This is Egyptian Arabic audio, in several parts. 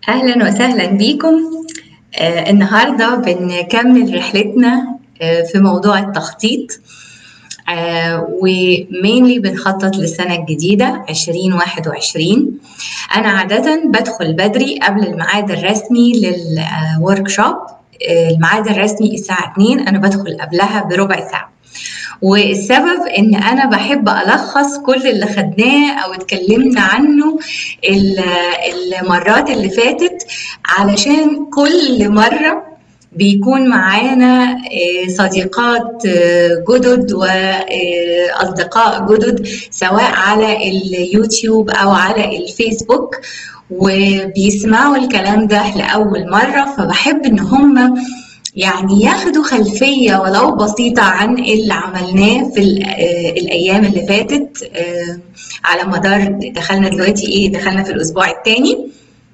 أهلا وسهلا بيكم آه النهاردة بنكمل رحلتنا آه في موضوع التخطيط آه ومينلي بنخطط للسنة الجديدة 2021 أنا عادة بدخل بدري قبل الميعاد الرسمي للورك شوب الميعاد الرسمي الساعة 2 أنا بدخل قبلها بربع ساعة والسبب ان انا بحب الخص كل اللي خدناه او اتكلمنا عنه المرات اللي فاتت علشان كل مره بيكون معانا صديقات جدد واصدقاء جدد سواء على اليوتيوب او على الفيسبوك وبيسمعوا الكلام ده لاول مره فبحب ان هم يعني ياخدوا خلفية ولو بسيطة عن اللي عملناه في الأيام اللي فاتت على مدار دخلنا دلوقتي إيه دخلنا في الأسبوع الثاني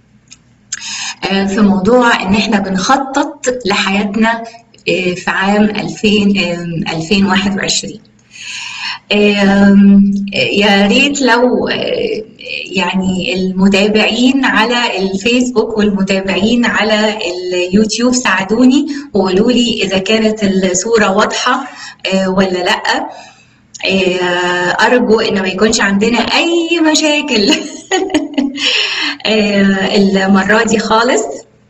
في موضوع إن إحنا بنخطط لحياتنا في عام 2000 2021 يا ريت لو يعني المتابعين على الفيسبوك والمتابعين على اليوتيوب ساعدوني وقولوا لي اذا كانت الصوره واضحه ولا لا ارجو ان ما يكونش عندنا اي مشاكل المره دي خالص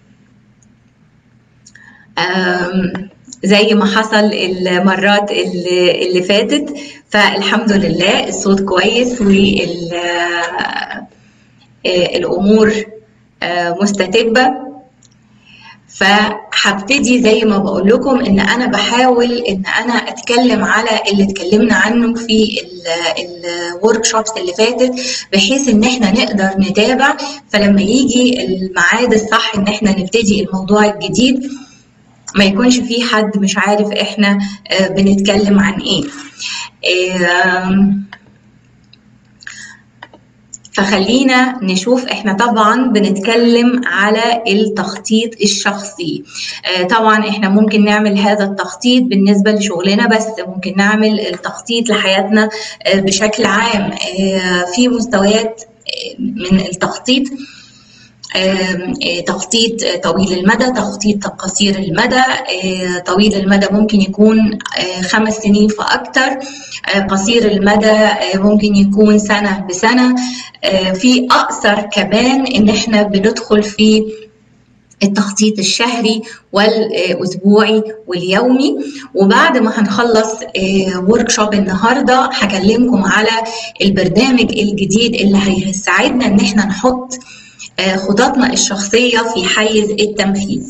زي ما حصل المرات اللي, اللي فاتت فالحمد لله الصوت كويس والامور مستتبه فهبتدي زي ما بقول لكم ان انا بحاول ان انا اتكلم على اللي اتكلمنا عنه في الورك شوبس اللي فاتت بحيث ان احنا نقدر نتابع فلما يجي الميعاد الصح ان احنا نبتدي الموضوع الجديد ما يكونش في حد مش عارف احنا بنتكلم عن ايه فخلينا نشوف احنا طبعا بنتكلم على التخطيط الشخصي طبعا احنا ممكن نعمل هذا التخطيط بالنسبة لشغلنا بس ممكن نعمل التخطيط لحياتنا بشكل عام في مستويات من التخطيط تخطيط طويل المدى تخطيط قصير المدى طويل المدى ممكن يكون خمس سنين فأكتر قصير المدى ممكن يكون سنة بسنة في أقصر كمان إن إحنا بندخل في التخطيط الشهري والاسبوعي واليومي وبعد ما هنخلص ورك شوب النهارده هكلمكم على البرنامج الجديد اللي هيساعدنا ان احنا نحط خططنا الشخصية في حيز التنفيذ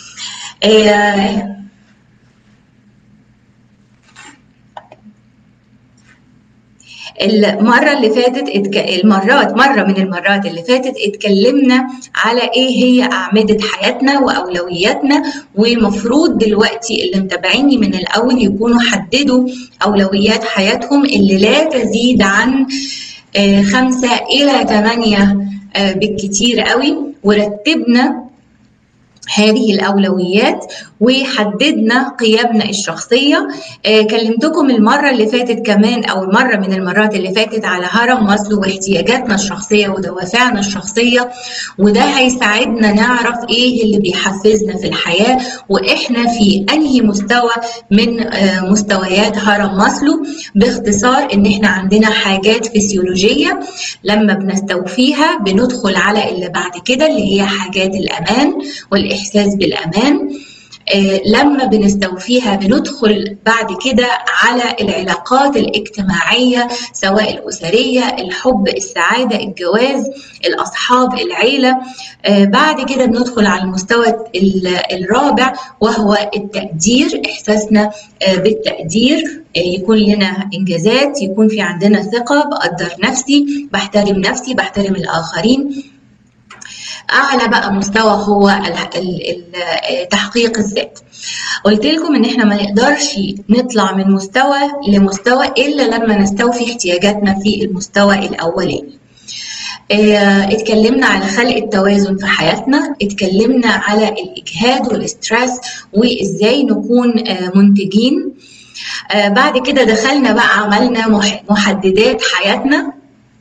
المرة اللي فاتت اتك... المرات مرة من المرات اللي فاتت اتكلمنا على ايه هي أعمدة حياتنا وأولوياتنا ومفروض دلوقتي اللي متابعيني من الأول يكونوا حددوا أولويات حياتهم اللي لا تزيد عن خمسة إلى ثمانية بالكتير قوي ورتبنا هذه الأولويات وحددنا قيمنا الشخصية آه كلمتكم المرة اللي فاتت كمان أو مرة من المرات اللي فاتت على هرم ماسلو واحتياجاتنا الشخصية ودوافعنا الشخصية وده هيساعدنا نعرف إيه اللي بيحفزنا في الحياة وإحنا في أنهي مستوى من آه مستويات هرم ماسلو باختصار إن إحنا عندنا حاجات فسيولوجية لما بنستوفيها بندخل على اللي بعد كده اللي هي حاجات الأمان والإحساس بالأمان لما بنستوفيها بندخل بعد كده على العلاقات الاجتماعية سواء الأسرية الحب السعادة الجواز الأصحاب العيلة بعد كده بندخل على المستوى الرابع وهو التقدير إحساسنا بالتقدير يكون لنا إنجازات يكون في عندنا ثقة بقدر نفسي بحترم نفسي بحترم الآخرين اعلى بقى مستوى هو تحقيق الذات قلت لكم ان احنا ما نقدرش نطلع من مستوى لمستوى الا لما نستوفي احتياجاتنا في المستوى الاولاني اتكلمنا على خلق التوازن في حياتنا اتكلمنا على الاجهاد والاسترس وازاي نكون منتجين بعد كده دخلنا بقى عملنا محددات حياتنا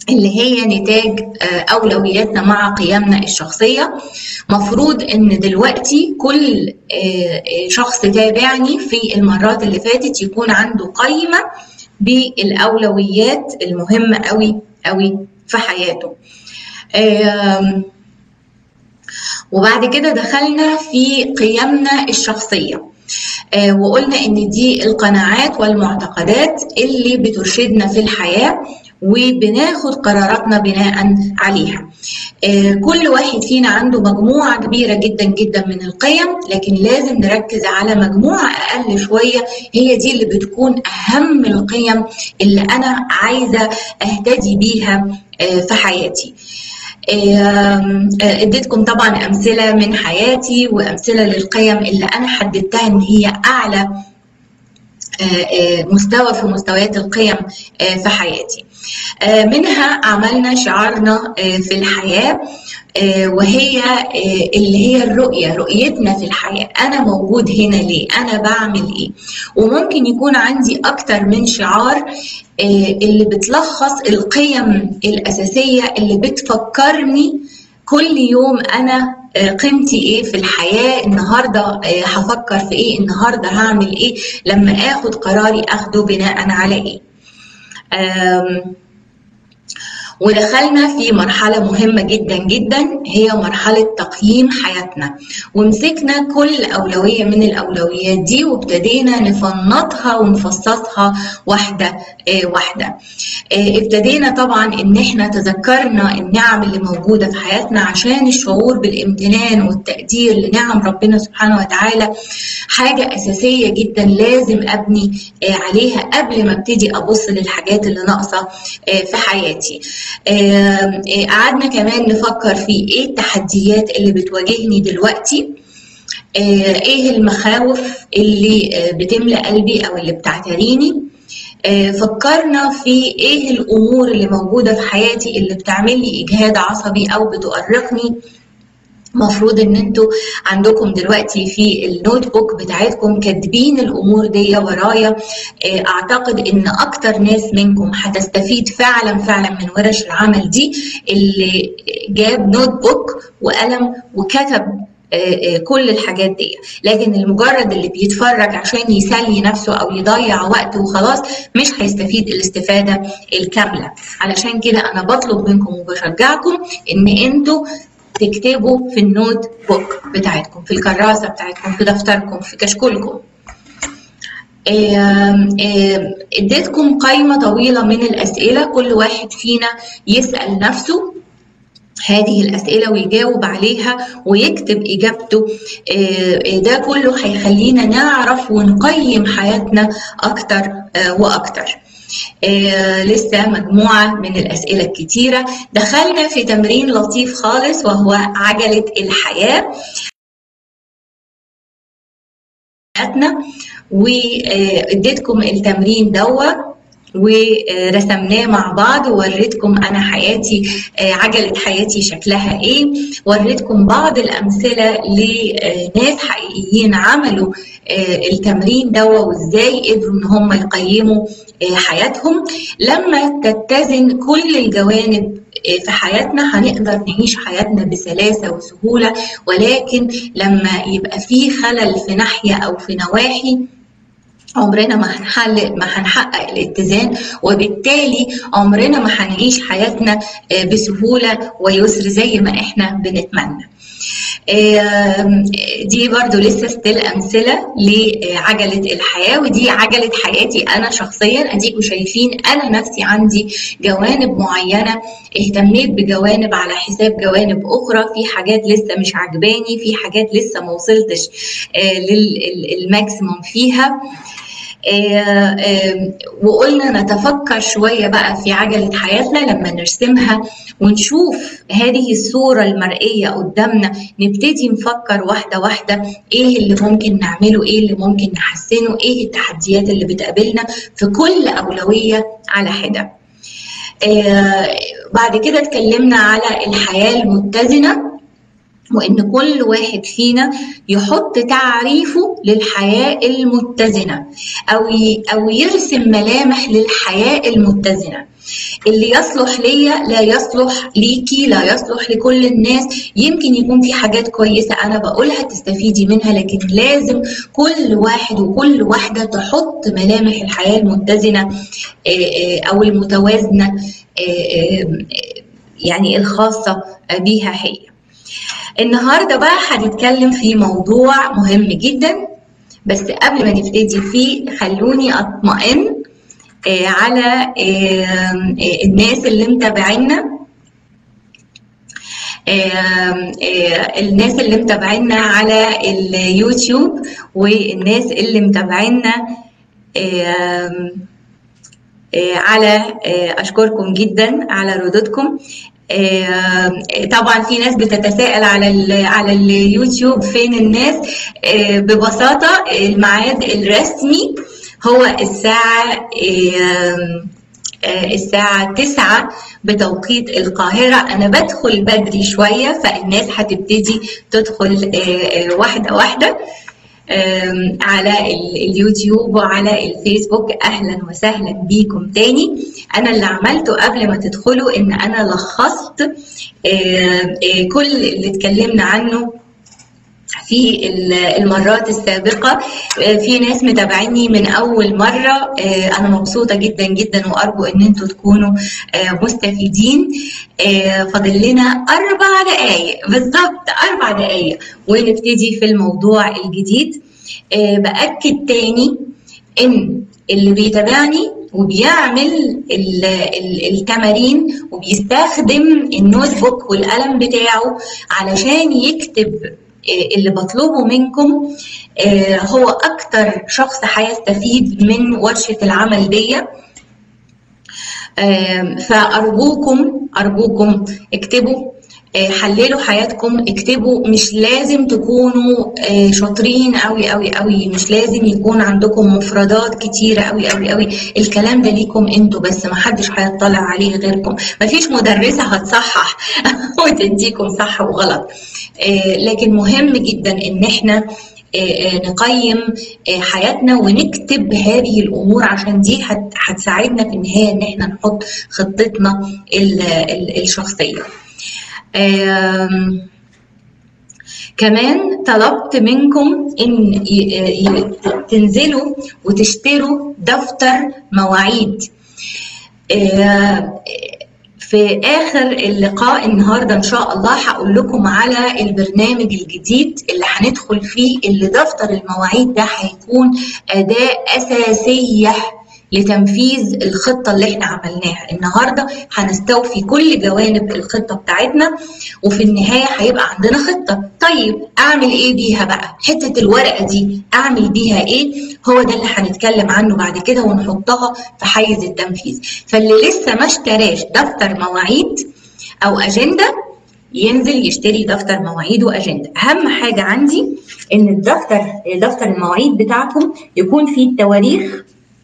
اللي هي نتاج أولوياتنا مع قيمنا الشخصية مفروض إن دلوقتي كل شخص تابعني في المرات اللي فاتت يكون عنده قائمة بالأولويات المهمة أوي أوي في حياته وبعد كده دخلنا في قيمنا الشخصية وقلنا ان دي القناعات والمعتقدات اللي بترشدنا في الحياه وبناخد قراراتنا بناء عليها كل واحد فينا عنده مجموعة كبيرة جدا جدا من القيم لكن لازم نركز على مجموعة أقل شوية هي دي اللي بتكون أهم القيم اللي أنا عايزة أهتدي بيها في حياتي اديتكم طبعا امثله من حياتي وامثله للقيم اللي انا حددتها ان هي اعلى مستوى في مستويات القيم في حياتي منها عملنا شعارنا في الحياه وهي اللي هي الرؤية رؤيتنا في الحياة أنا موجود هنا ليه أنا بعمل إيه وممكن يكون عندي أكتر من شعار اللي بتلخص القيم الأساسية اللي بتفكرني كل يوم أنا قيمتي ايه في الحياه النهارده هفكر في ايه النهارده هعمل ايه لما اخد قراري اخده بناء على ايه ودخلنا في مرحلة مهمة جدا جدا هي مرحلة تقييم حياتنا ومسكنا كل أولوية من الأولويات دي وابتدينا نفنطها ونفصصها واحدة واحدة ابتدينا طبعا ان احنا تذكرنا النعم اللي موجودة في حياتنا عشان الشعور بالامتنان والتقدير لنعم ربنا سبحانه وتعالى حاجة أساسية جدا لازم أبني عليها قبل ما ابتدي أبص للحاجات اللي ناقصة في حياتي قعدنا كمان نفكر في ايه التحديات اللي بتواجهني دلوقتي ايه المخاوف اللي بتملى قلبي او اللي بتعتريني فكرنا في ايه الامور اللي موجوده في حياتي اللي بتعمل لي اجهاد عصبي او بتؤرقني مفروض ان انتوا عندكم دلوقتي في النوت بوك بتاعتكم كاتبين الامور دي ورايا اعتقد ان اكتر ناس منكم هتستفيد فعلا فعلا من ورش العمل دي اللي جاب نوت بوك وقلم وكتب كل الحاجات دي لكن المجرد اللي بيتفرج عشان يسلي نفسه او يضيع وقت وخلاص مش هيستفيد الاستفاده الكامله علشان كده انا بطلب منكم وبشجعكم ان انتوا تكتبوا في النوت بوك بتاعتكم في الكراسة بتاعتكم في دفتركم في كشكولكم اديتكم قائمة طويلة من الأسئلة كل واحد فينا يسأل نفسه هذه الأسئلة ويجاوب عليها ويكتب إجابته ده كله هيخلينا نعرف ونقيم حياتنا أكتر وأكتر آه لسه مجموعة من الأسئلة الكتيرة دخلنا في تمرين لطيف خالص وهو عجلة الحياة واديتكم التمرين دوا ورسمناه مع بعض ووريتكم انا حياتي عجله حياتي شكلها ايه وريتكم بعض الامثله لناس حقيقيين عملوا التمرين ده وازاي قدروا ان هم يقيموا حياتهم لما تتزن كل الجوانب في حياتنا هنقدر نعيش حياتنا بسلاسة وسهولة ولكن لما يبقى في خلل في ناحية أو في نواحي عمرنا ما هنحل ما هنحقق الاتزان وبالتالي عمرنا ما هنعيش حياتنا بسهولة ويسر زي ما احنا بنتمنى دي برضو لسه ستيل أمثلة لعجلة الحياة ودي عجلة حياتي أنا شخصيا أديكم شايفين أنا نفسي عندي جوانب معينة اهتميت بجوانب على حساب جوانب أخرى في حاجات لسه مش عجباني في حاجات لسه ما وصلتش للماكسيموم فيها وقلنا نتفكر شوية بقى في عجلة حياتنا لما نرسمها ونشوف هذه الصورة المرئية قدامنا نبتدي نفكر واحدة واحدة ايه اللي ممكن نعمله ايه اللي ممكن نحسنه ايه التحديات اللي بتقابلنا في كل أولوية على حدة بعد كده اتكلمنا على الحياة المتزنة وان كل واحد فينا يحط تعريفه للحياه المتزنه او او يرسم ملامح للحياه المتزنه اللي يصلح ليا لا يصلح ليكي لا يصلح لكل الناس يمكن يكون في حاجات كويسة أنا بقولها تستفيدي منها لكن لازم كل واحد وكل واحدة تحط ملامح الحياة المتزنة أو المتوازنة يعني الخاصة بيها هي النهارده بقى هنتكلم في موضوع مهم جدا بس قبل ما نبتدي فيه خلوني اطمئن على الناس اللي متابعينا الناس اللي متابعينا على اليوتيوب والناس اللي متابعينا على اشكركم جدا على ردودكم طبعا في ناس بتتساءل على ال على اليوتيوب فين الناس ببساطه الميعاد الرسمي هو الساعه الساعة 9 بتوقيت القاهرة أنا بدخل بدري شوية فالناس هتبتدي تدخل واحدة واحدة على اليوتيوب وعلى الفيسبوك اهلا وسهلا بيكم تاني انا اللي عملته قبل ما تدخلوا ان انا لخصت كل اللي اتكلمنا عنه في المرات السابقة في ناس متابعيني من أول مرة أنا مبسوطة جدا جدا وأرجو إن أنتوا تكونوا مستفيدين فاضل لنا أربع دقايق بالظبط أربع دقايق ونبتدي في الموضوع الجديد بأكد تاني إن اللي بيتابعني وبيعمل التمارين وبيستخدم النوت بوك والقلم بتاعه علشان يكتب اللي بطلبه منكم هو اكتر شخص هيستفيد من ورشه العمل دي فارجوكم ارجوكم اكتبوا حللوا حياتكم اكتبوا مش لازم تكونوا شاطرين قوي قوي قوي مش لازم يكون عندكم مفردات كتيره قوي قوي قوي الكلام ده ليكم انتوا بس ما حدش هيطلع عليه غيركم مفيش مدرسه هتصحح وتديكم صح وغلط لكن مهم جدا ان احنا نقيم حياتنا ونكتب هذه الامور عشان دي هتساعدنا في النهايه ان احنا نحط خطتنا الشخصيه كمان طلبت منكم ان تنزلوا وتشتروا دفتر مواعيد في اخر اللقاء النهارده ان شاء الله هقول لكم على البرنامج الجديد اللي هندخل فيه اللي دفتر المواعيد ده هيكون اداه اساسيه لتنفيذ الخطه اللي احنا عملناها النهارده هنستوفي كل جوانب الخطه بتاعتنا وفي النهايه هيبقى عندنا خطه طيب اعمل ايه بيها بقى حته الورقه دي اعمل بيها ايه هو ده اللي هنتكلم عنه بعد كده ونحطها في حيز التنفيذ فاللي لسه ما اشتراش دفتر مواعيد او اجنده ينزل يشتري دفتر مواعيد واجنده اهم حاجه عندي ان الدفتر دفتر المواعيد بتاعكم يكون فيه التواريخ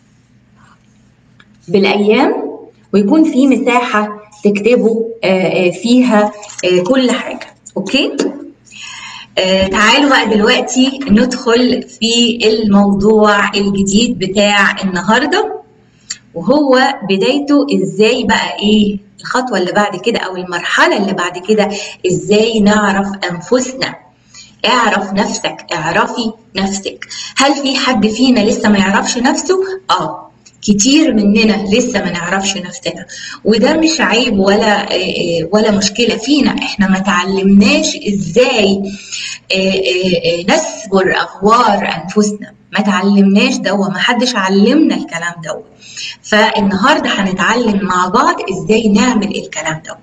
بالايام ويكون في مساحه تكتبوا فيها كل حاجه اوكي تعالوا بقى دلوقتي ندخل في الموضوع الجديد بتاع النهارده وهو بدايته ازاي بقى ايه الخطوه اللي بعد كده او المرحله اللي بعد كده ازاي نعرف انفسنا اعرف نفسك اعرفي نفسك هل في حد فينا لسه ما يعرفش نفسه اه كتير مننا لسه ما نعرفش نفسنا وده مش عيب ولا ولا مشكله فينا احنا ما تعلمناش ازاي نسبر اخبار انفسنا ما تعلمناش ده وما حدش علمنا الكلام ده فالنهارده هنتعلم مع بعض ازاي نعمل الكلام ده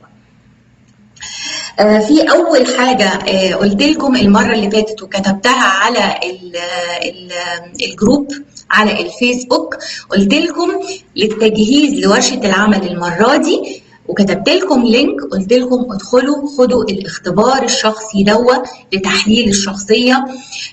في اول حاجه قلت لكم المره اللي فاتت وكتبتها على ال ال الجروب على الفيسبوك قلت لكم للتجهيز لورشه العمل المره دي وكتبت لكم لينك قلت لكم ادخلوا خدوا الاختبار الشخصي دوا لتحليل الشخصيه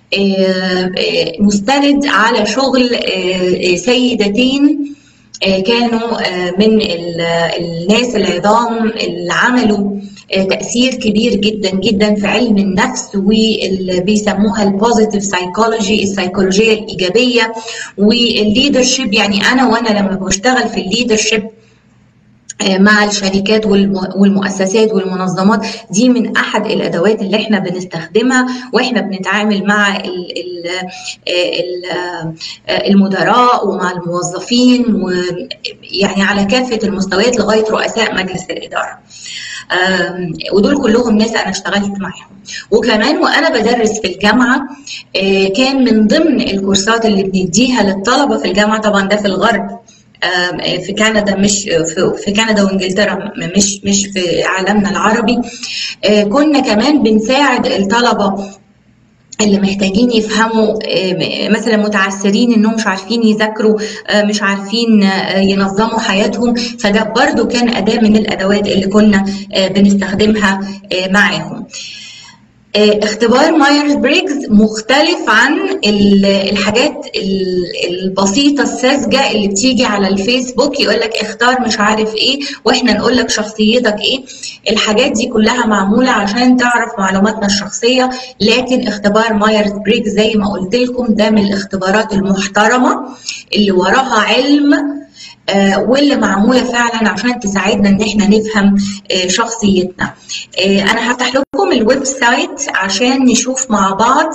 مستند على شغل سيدتين كانوا من الناس العظام اللي عملوا تاثير كبير جدا جدا في علم النفس واللي بيسموها البوزيتيف سايكولوجي السيكولوجيه الايجابيه والليدرشيب يعني انا وانا لما بشتغل في الليدرشيب مع الشركات والمؤسسات والمنظمات دي من احد الادوات اللي احنا بنستخدمها واحنا بنتعامل مع ال ال المدراء ومع الموظفين ويعني على كافه المستويات لغايه رؤساء مجلس الاداره. ودول كلهم ناس انا اشتغلت معاهم وكمان وانا بدرس في الجامعه كان من ضمن الكورسات اللي بنديها للطلبه في الجامعه طبعا ده في الغرب في كندا مش في, في كندا وانجلترا مش مش في عالمنا العربي كنا كمان بنساعد الطلبه اللي محتاجين يفهموا مثلا متعسرين انهم مش عارفين يذاكروا مش عارفين ينظموا حياتهم فده برضو كان اداه من الادوات اللي كنا بنستخدمها معاهم اختبار مايرز بريجز مختلف عن الحاجات البسيطه الساذجه اللي بتيجي على الفيسبوك يقول لك اختار مش عارف ايه واحنا نقول لك شخصيتك ايه الحاجات دي كلها معموله عشان تعرف معلوماتنا الشخصيه لكن اختبار مايرز بريجز زي ما قلت لكم ده من الاختبارات المحترمه اللي وراها علم آه واللي معموله فعلا عشان تساعدنا ان احنا نفهم آه شخصيتنا آه انا هفتح لكم الويب سايت عشان نشوف مع بعض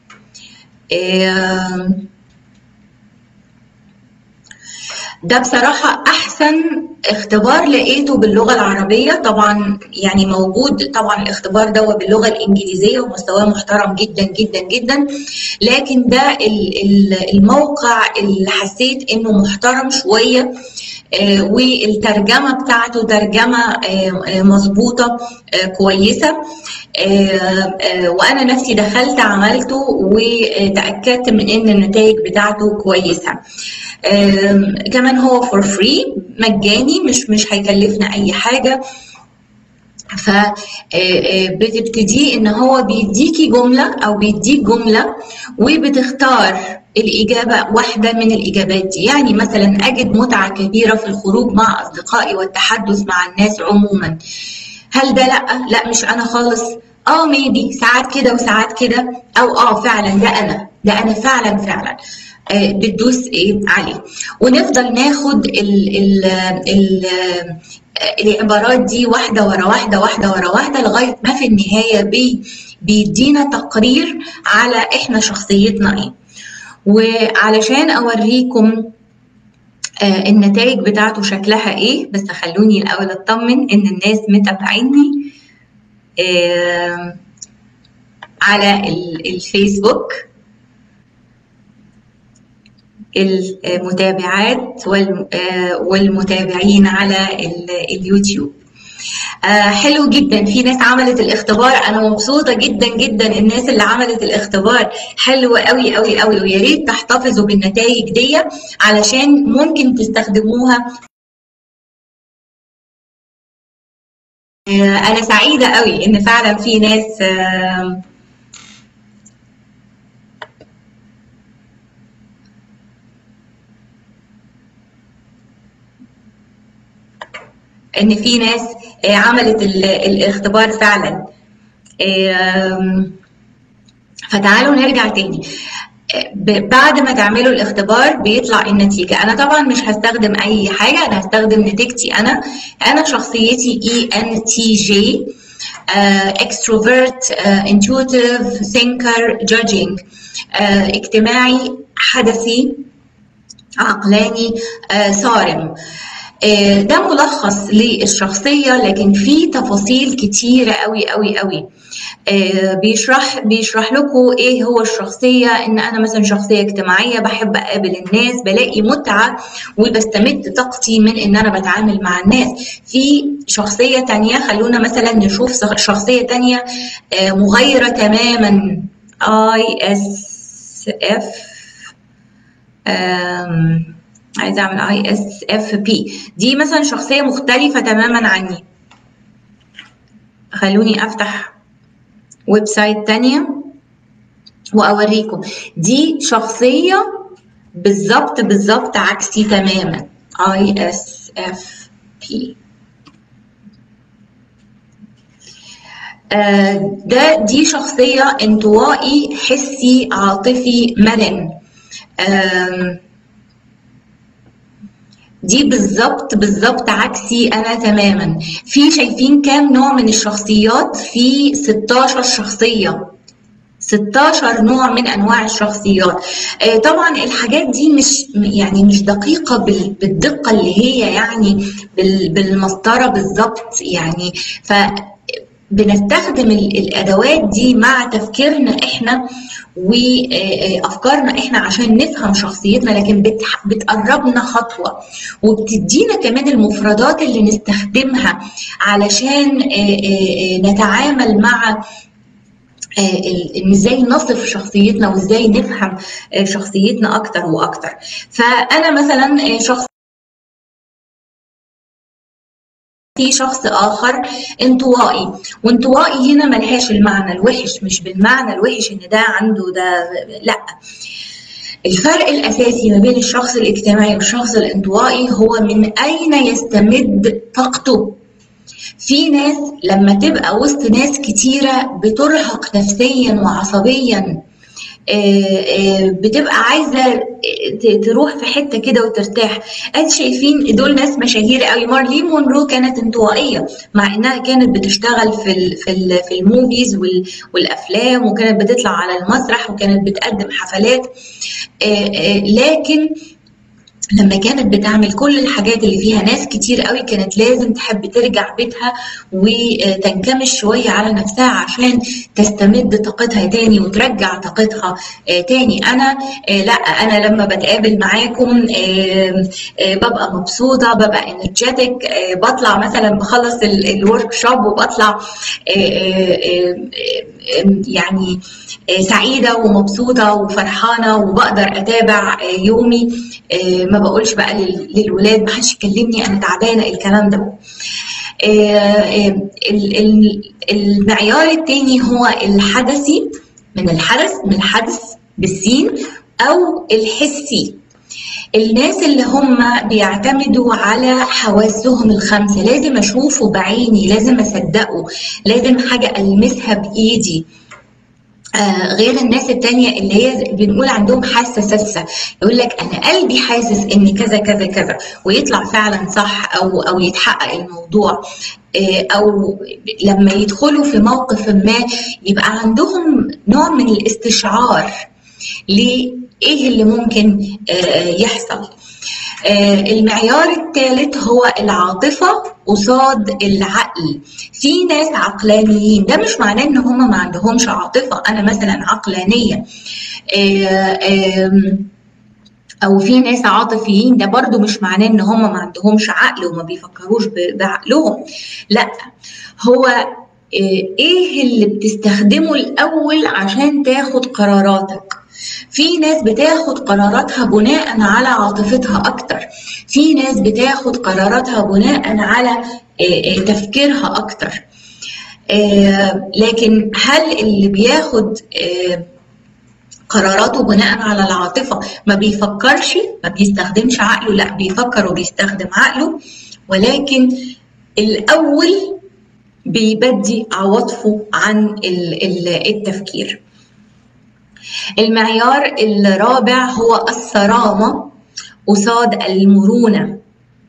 ده بصراحة أحسن اختبار لقيته باللغة العربية طبعا يعني موجود طبعا الاختبار ده باللغة الإنجليزية ومستواه محترم جدا جدا جدا لكن ده الموقع اللي حسيت إنه محترم شوية والترجمة بتاعته ترجمة مظبوطة كويسة وأنا نفسي دخلت عملته وتأكدت من إن النتائج بتاعته كويسة كمان هو فور فري مجاني مش مش هيكلفنا أي حاجة فبتبتدي ان هو بيديكي جمله او بيديك جمله وبتختار الإجابة واحدة من الإجابات دي يعني مثلا أجد متعة كبيرة في الخروج مع أصدقائي والتحدث مع الناس عموما هل ده لأ؟ لأ مش أنا خالص اه ميبي ساعات كده وساعات كده او اه فعلا ده انا ده انا فعلا فعلا آه بتدوس ايه عليه ونفضل ناخد ال ال ال العبارات دي واحده ورا واحده واحده ورا واحده لغايه ما في النهايه بي بيدينا تقرير على احنا شخصيتنا ايه وعلشان اوريكم آه النتائج بتاعته شكلها ايه بس خلوني الاول اطمن ان الناس متابعيني آه على الفيسبوك المتابعات والمتابعين على اليوتيوب حلو جدا في ناس عملت الاختبار انا مبسوطه جدا جدا الناس اللي عملت الاختبار حلو قوي قوي قوي ويا ريت تحتفظوا بالنتائج دي علشان ممكن تستخدموها انا سعيده قوي ان فعلا في ناس ان في ناس عملت الاختبار فعلا فتعالوا نرجع تاني بعد ما تعملوا الاختبار بيطلع النتيجة أنا طبعا مش هستخدم أي حاجة أنا هستخدم نتيجتي أنا أنا شخصيتي اي ان تي جي extrovert uh, intuitive thinker judging uh, اجتماعي حدثي عقلاني uh, صارم ده ملخص للشخصيه لكن في تفاصيل كتيره قوي قوي قوي بيشرح بيشرح لكم ايه هو الشخصيه ان انا مثلا شخصيه اجتماعيه بحب اقابل الناس بلاقي متعه وبستمد طاقتي من ان انا بتعامل مع الناس في شخصيه تانية خلونا مثلا نشوف شخصيه تانية مغايره تماما اي اس اف عايزه اعمل اي اس اف بي دي مثلا شخصيه مختلفه تماما عني خلوني افتح ويب سايت تانية واوريكم دي شخصيه بالظبط بالظبط عكسي تماما اي اس اف بي ده دي شخصيه انطوائي حسي عاطفي مرن دي بالظبط بالظبط عكسي انا تماما في شايفين كام نوع من الشخصيات في 16 شخصيه 16 نوع من انواع الشخصيات آه، طبعا الحاجات دي مش يعني مش دقيقه بالدقه اللي هي يعني بالمسطره بالظبط يعني ف بنستخدم الادوات دي مع تفكيرنا احنا وافكارنا احنا عشان نفهم شخصيتنا لكن بتقربنا خطوه وبتدينا كمان المفردات اللي نستخدمها علشان نتعامل مع ان ازاي نصف شخصيتنا وازاي نفهم شخصيتنا اكتر واكتر فانا مثلا شخص في شخص اخر انطوائي وانطوائي هنا ملهاش المعنى الوحش مش بالمعنى الوحش ان ده عنده ده لا الفرق الاساسي ما بين الشخص الاجتماعي والشخص الانطوائي هو من اين يستمد طاقته في ناس لما تبقى وسط ناس كتيره بترهق نفسيا وعصبيا آه، آه، بتبقى عايزه تروح في حته كده وترتاح انت شايفين دول ناس مشاهير قوي مارلين مونرو كانت انطوائيه مع انها كانت بتشتغل في ال في ال في الموفيز والافلام وكانت بتطلع على المسرح وكانت بتقدم حفلات آه، لكن لما كانت بتعمل كل الحاجات اللي فيها ناس كتير قوي كانت لازم تحب ترجع بيتها وتنكمش شوية على نفسها عشان تستمد طاقتها تاني وترجع طاقتها آه، تاني أنا آه، لا أنا لما بتقابل معاكم آه، ببقى مبسوطة ببقى انرجيتك بطلع مثلا بخلص الورك شوب وبطلع يعني سعيدة ومبسوطة وفرحانة وبقدر أتابع يومي ما بقولش بقى للولاد ما حدش يكلمني انا تعبانه الكلام ده آه، آه، المعيار الثاني هو الحدثي من الحدث من الحدث بالسين او الحسي الناس اللي هم بيعتمدوا على حواسهم الخمسه لازم اشوفه بعيني لازم اصدقه لازم حاجه المسها بايدي آه غير الناس التانية اللي هي بنقول عندهم حاسة سادسة يقول لك أنا قلبي حاسس إن كذا كذا كذا ويطلع فعلا صح أو أو يتحقق الموضوع آه أو لما يدخلوا في موقف ما يبقى عندهم نوع من الاستشعار لإيه اللي ممكن آه يحصل آه، المعيار الثالث هو العاطفة قصاد العقل في ناس عقلانيين ده مش معناه ان هم ما عندهمش عاطفة انا مثلا عقلانية آه، او في ناس عاطفيين ده برضو مش معناه ان هم ما عندهمش عقل وما بيفكروش بعقلهم لا هو آه، ايه اللي بتستخدمه الاول عشان تاخد قراراتك في ناس بتاخد قراراتها بناء على عاطفتها اكتر في ناس بتاخد قراراتها بناء على آه، آه، تفكيرها اكتر آه، لكن هل اللي بياخد قراراته بناء على العاطفة ما بيفكرش ما بيستخدمش عقله لا بيفكر وبيستخدم عقله ولكن الأول بيبدي عواطفه عن التفكير المعيار الرابع هو الصرامة قصاد المرونة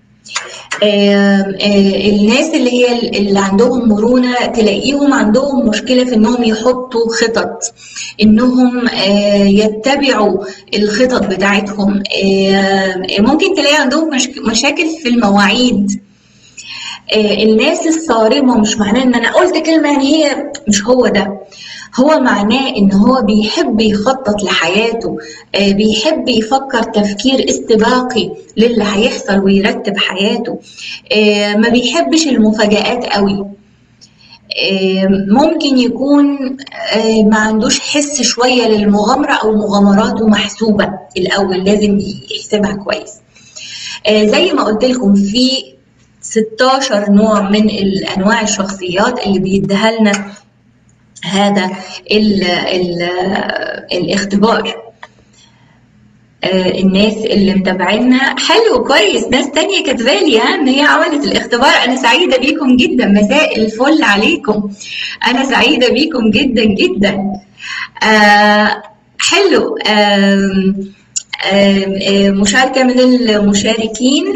الناس اللي هي اللي عندهم مرونة تلاقيهم عندهم مشكلة في انهم يحطوا خطط انهم آه، يتبعوا الخطط بتاعتهم ممكن تلاقي عندهم مشاكل في المواعيد آه، الناس الصارمة مش معناه ان انا قلت كلمة يعني هي مش هو ده هو معناه ان هو بيحب يخطط لحياته آه، بيحب يفكر تفكير استباقي للي هيحصل ويرتب حياته آه، ما بيحبش المفاجآت قوي آه، ممكن يكون ما عندوش حس شويه للمغامره او مغامراته محسوبه الاول لازم يحسبها كويس زي ما قلت لكم في 16 نوع من الانواع الشخصيات اللي بيديها لنا هذا ال ال الاختبار آه، الناس اللي متابعينا حلو كويس ناس تانية كاتبالي ها ان هي عملت الاختبار انا سعيدة بيكم جدا مساء الفل عليكم انا سعيدة بيكم جدا جدا آه حلو آه مشاركة من المشاركين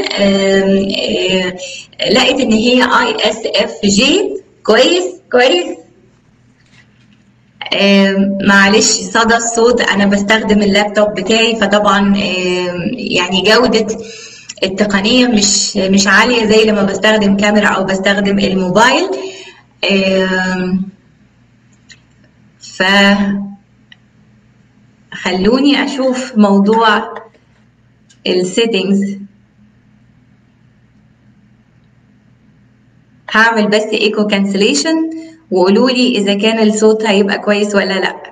لقيت ان هي اي اس اف جي كويس كويس معلش صدى الصوت انا بستخدم اللابتوب بتاعي فطبعا يعني جودة التقنية مش مش عالية زي لما بستخدم كاميرا او بستخدم الموبايل ف خلوني اشوف موضوع السيتنجز هعمل بس ايكو كانسليشن وقولوا لي اذا كان الصوت هيبقى كويس ولا لا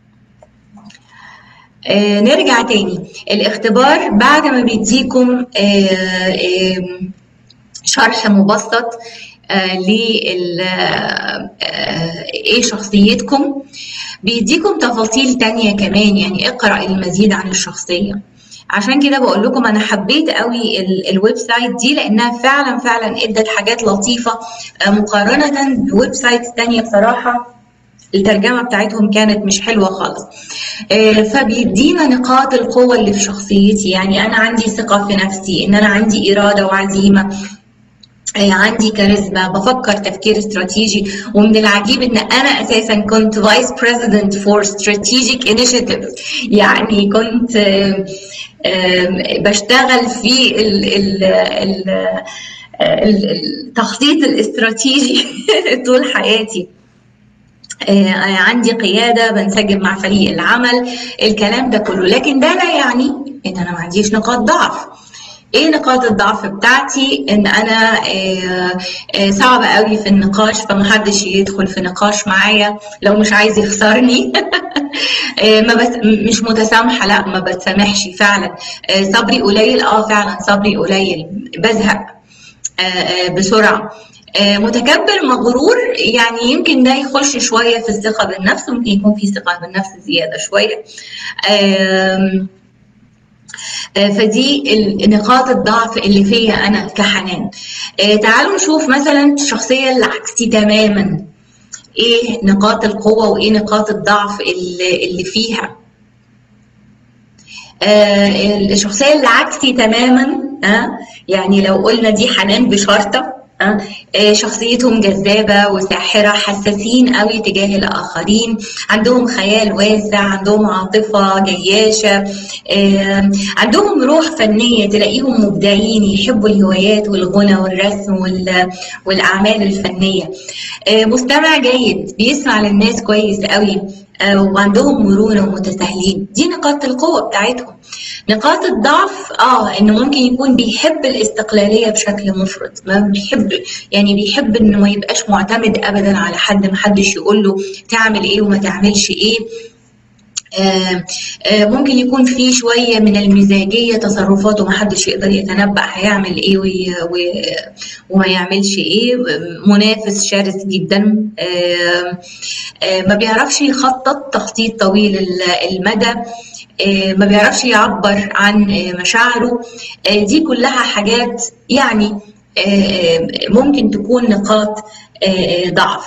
آه نرجع تاني الاختبار بعد ما بيديكم آه آه شرح مبسط آه ل آه ايه شخصيتكم بيديكم تفاصيل تانية كمان يعني اقرأ المزيد عن الشخصية عشان كده بقول لكم انا حبيت قوي الويب سايت دي لانها فعلا فعلا ادت حاجات لطيفه مقارنه بويب سايت تانية بصراحه الترجمه بتاعتهم كانت مش حلوه خالص فبيدينا نقاط القوه اللي في شخصيتي يعني انا عندي ثقه في نفسي ان انا عندي اراده وعزيمه عندي كاريزما بفكر تفكير استراتيجي ومن العجيب ان انا اساسا كنت فايس بريزيدنت فور ستراتيجيك انيشيتيف يعني كنت بشتغل في ال ال ال التخطيط الاستراتيجي طول حياتي عندي قيادة بنسجم مع فريق العمل الكلام ده كله لكن ده لا يعني ان انا ما عنديش نقاط ضعف ايه نقاط الضعف بتاعتي ان انا صعب قوي في النقاش فمحدش يدخل في نقاش معايا لو مش عايز يخسرني ما بس مش متسامحه لا ما بتسامحش فعلا صبري قليل اه فعلا صبري قليل بزهق بسرعه متكبر مغرور يعني يمكن ده يخش شويه في الثقه بالنفس ممكن يكون في ثقه بالنفس زياده شويه فدي نقاط الضعف اللي فيا انا كحنان تعالوا نشوف مثلا الشخصيه اللي عكسي تماما ايه نقاط القوه وايه نقاط الضعف اللي, اللي فيها الشخصيه اللي عكسي تماما يعني لو قلنا دي حنان بشرطه شخصيتهم جذابة وساحرة حساسين قوي تجاه الآخرين عندهم خيال واسع عندهم عاطفة جياشة عندهم روح فنية تلاقيهم مبدعين يحبوا الهوايات والغنى والرسم والأعمال الفنية مستمع جيد بيسمع للناس كويس قوي وعندهم مرونة ومتساهلين دي نقاط القوة بتاعتهم نقاط الضعف اه انه ممكن يكون بيحب الاستقلاليه بشكل مفرط ما بيحب يعني بيحب انه ما يبقاش معتمد ابدا على حد ما حدش يقول له تعمل ايه وما تعملش ايه آه آه ممكن يكون في شويه من المزاجيه تصرفاته ما حدش يقدر يتنبأ هيعمل ايه وي وي وما يعملش ايه منافس شرس جدا آه ما بيعرفش يخطط تخطيط طويل المدى ما بيعرفش يعبر عن مشاعره دي كلها حاجات يعني ممكن تكون نقاط ضعف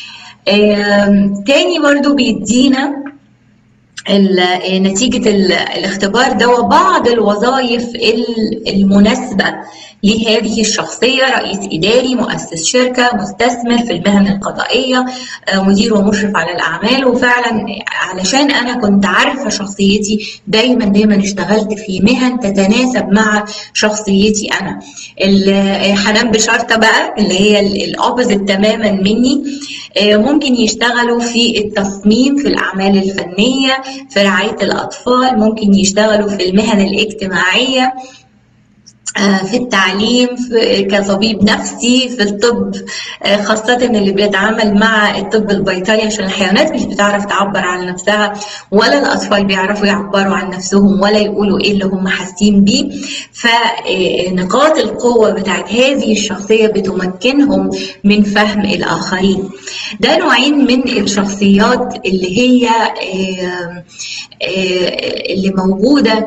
تاني برضو بيدينا نتيجة الاختبار ده وبعض الوظائف المناسبة لهذه الشخصية رئيس إداري مؤسس شركة مستثمر في المهن القضائية مدير ومشرف على الأعمال وفعلا علشان أنا كنت عارفة شخصيتي دايما دايما اشتغلت في مهن تتناسب مع شخصيتي أنا حنان بشرطة بقى اللي هي الأوبوزيت تماما مني ممكن يشتغلوا في التصميم في الأعمال الفنية في رعاية الأطفال ممكن يشتغلوا في المهن الاجتماعية في التعليم في كطبيب نفسي في الطب خاصة اللي بيتعامل مع الطب البيطري عشان الحيوانات مش بتعرف تعبر عن نفسها ولا الأطفال بيعرفوا يعبروا عن نفسهم ولا يقولوا إيه اللي هم حاسين بيه فنقاط القوة بتاعت هذه الشخصية بتمكنهم من فهم الآخرين ده نوعين من الشخصيات اللي هي اللي موجودة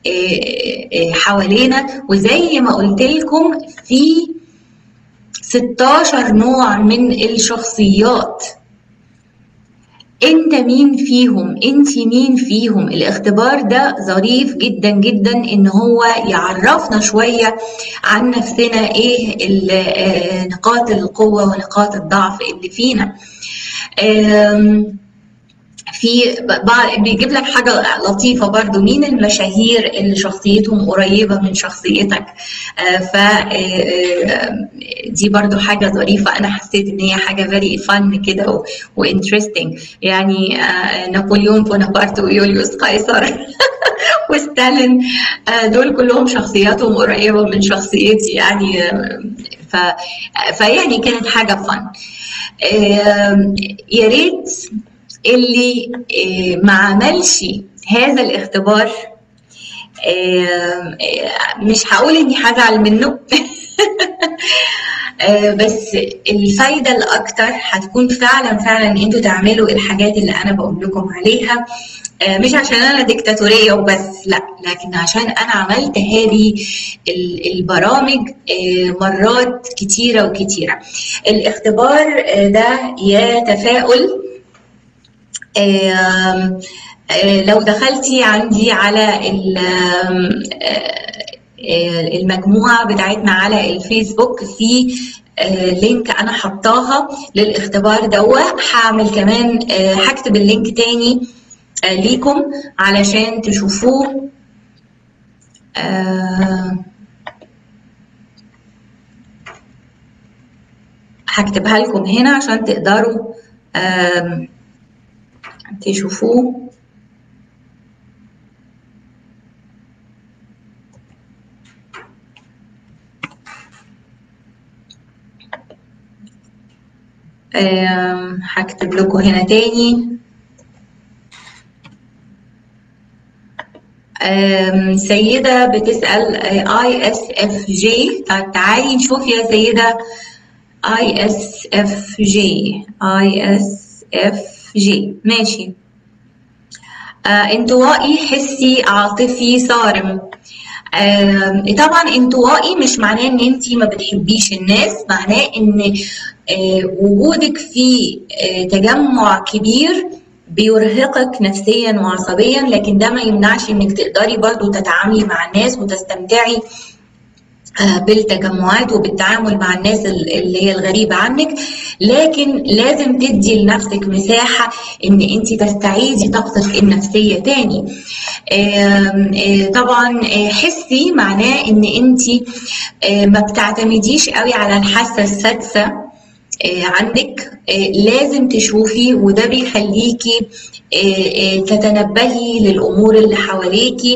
حوالينا وزي ما قلت لكم في 16 نوع من الشخصيات انت مين فيهم انت مين فيهم الاختبار ده ظريف جدا جدا ان هو يعرفنا شوية عن نفسنا ايه نقاط القوة ونقاط الضعف اللي فينا في بعض بيجيب لك حاجة لطيفة برضو مين المشاهير اللي شخصيتهم قريبة من شخصيتك ف دي برضو حاجة ظريفة أنا حسيت إن هي حاجة فيري فن كده وانترستنج يعني نابليون بونابرت ويوليوس قيصر وستالين دول كلهم شخصياتهم قريبة من شخصيتي يعني ف... فيعني كانت حاجة فن يا ريت اللي ما عملش هذا الاختبار مش هقول اني هزعل منه بس الفايده الاكتر هتكون فعلا فعلا انتوا تعملوا الحاجات اللي انا بقول لكم عليها مش عشان انا ديكتاتوريه وبس لا لكن عشان انا عملت هذه البرامج مرات كتيره وكتيره الاختبار ده يا تفاؤل لو دخلتي عندي على المجموعة بتاعتنا على الفيسبوك في لينك انا حطاها للاختبار دوا هعمل كمان هكتب اللينك تاني ليكم علشان تشوفوه هكتبها لكم هنا عشان تقدروا تشوفوه هكتب لكم هنا تاني سيدة بتسأل اي اس اف جي تعالي نشوف يا سيدة اي اس اف جي اي اس اف جي ماشي آه انطوائي حسي عاطفي صارم آه طبعا انطوائي مش معناه ان انت ما بتحبيش الناس معناه ان آه وجودك في آه تجمع كبير بيرهقك نفسيا وعصبيا لكن ده ما يمنعش انك تقدري برضو تتعاملي مع الناس وتستمتعي بالتجمعات وبالتعامل مع الناس اللي هي الغريبة عنك لكن لازم تدي لنفسك مساحة ان انت تستعيدي طاقتك النفسية تاني طبعا حسي معناه ان انت ما بتعتمديش قوي على الحاسة السادسة عندك لازم تشوفي وده بيخليكي تتنبهي للامور اللي حواليكي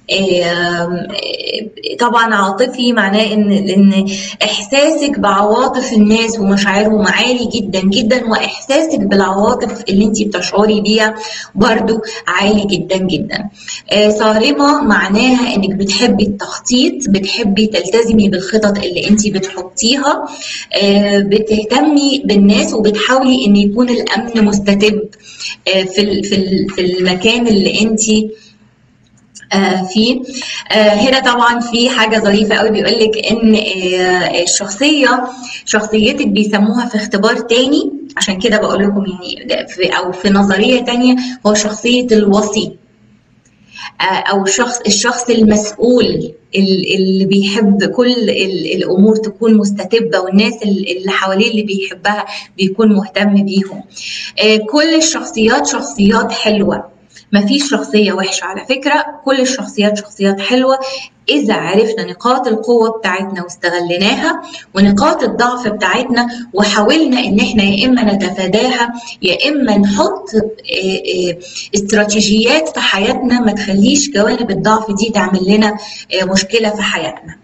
طبعا عاطفي معناه ان ان احساسك بعواطف الناس ومشاعرهم عالي جدا جدا واحساسك بالعواطف اللي انت بتشعري بيها برضو عالي جدا جدا صارمه معناها انك بتحبي التخطيط بتحبي تلتزمي بالخطط اللي انت بتحطيها بتهتمي بالناس وبتحاولي ان يكون الامن مستتب في في المكان اللي انت آه في آه هنا طبعا في حاجه ظريفه قوي بيقول لك ان آه الشخصيه شخصيتك بيسموها في اختبار تاني عشان كده بقول لكم يعني في او في نظريه تانية هو شخصيه الوصي او الشخص الشخص المسؤول اللي بيحب كل الامور تكون مستتبه والناس اللي حواليه اللي بيحبها بيكون مهتم بيهم كل الشخصيات شخصيات حلوه ما فيش شخصية وحشة على فكرة كل الشخصيات شخصيات حلوة إذا عرفنا نقاط القوة بتاعتنا واستغليناها ونقاط الضعف بتاعتنا وحاولنا إن إحنا يا إما نتفاداها يا إما نحط استراتيجيات في حياتنا ما تخليش جوانب الضعف دي تعمل لنا مشكلة في حياتنا.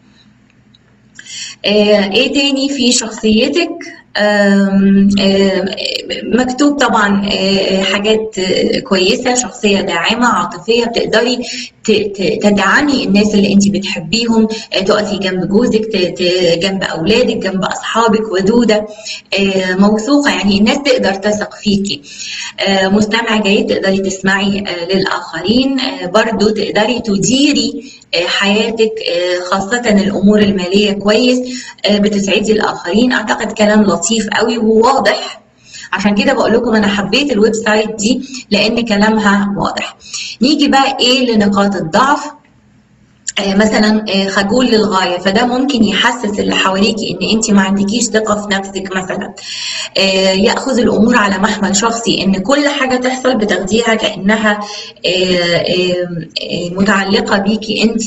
إيه تاني في شخصيتك؟ آم آم مكتوب طبعا حاجات كويسه شخصيه داعمه عاطفيه بتقدري تدعمي الناس اللي انت بتحبيهم تقفي جنب جوزك جنب اولادك جنب اصحابك ودوده موثوقه يعني الناس تقدر تثق فيكي مستمع جيد تقدري تسمعي للاخرين برضو تقدري تديري حياتك خاصه الامور الماليه كويس بتسعدي الاخرين اعتقد كلام لطيف قوي وواضح عشان كده بقول لكم انا حبيت الويب سايت دي لان كلامها واضح نيجي بقى ايه لنقاط الضعف آه، مثلا آه، خجول للغايه فده ممكن يحسس اللي حواليكي ان انت ما عندكيش ثقه في نفسك مثلا آه، ياخذ الامور على محمل شخصي ان كل حاجه تحصل بتاخديها كانها متعلقه بيكي انت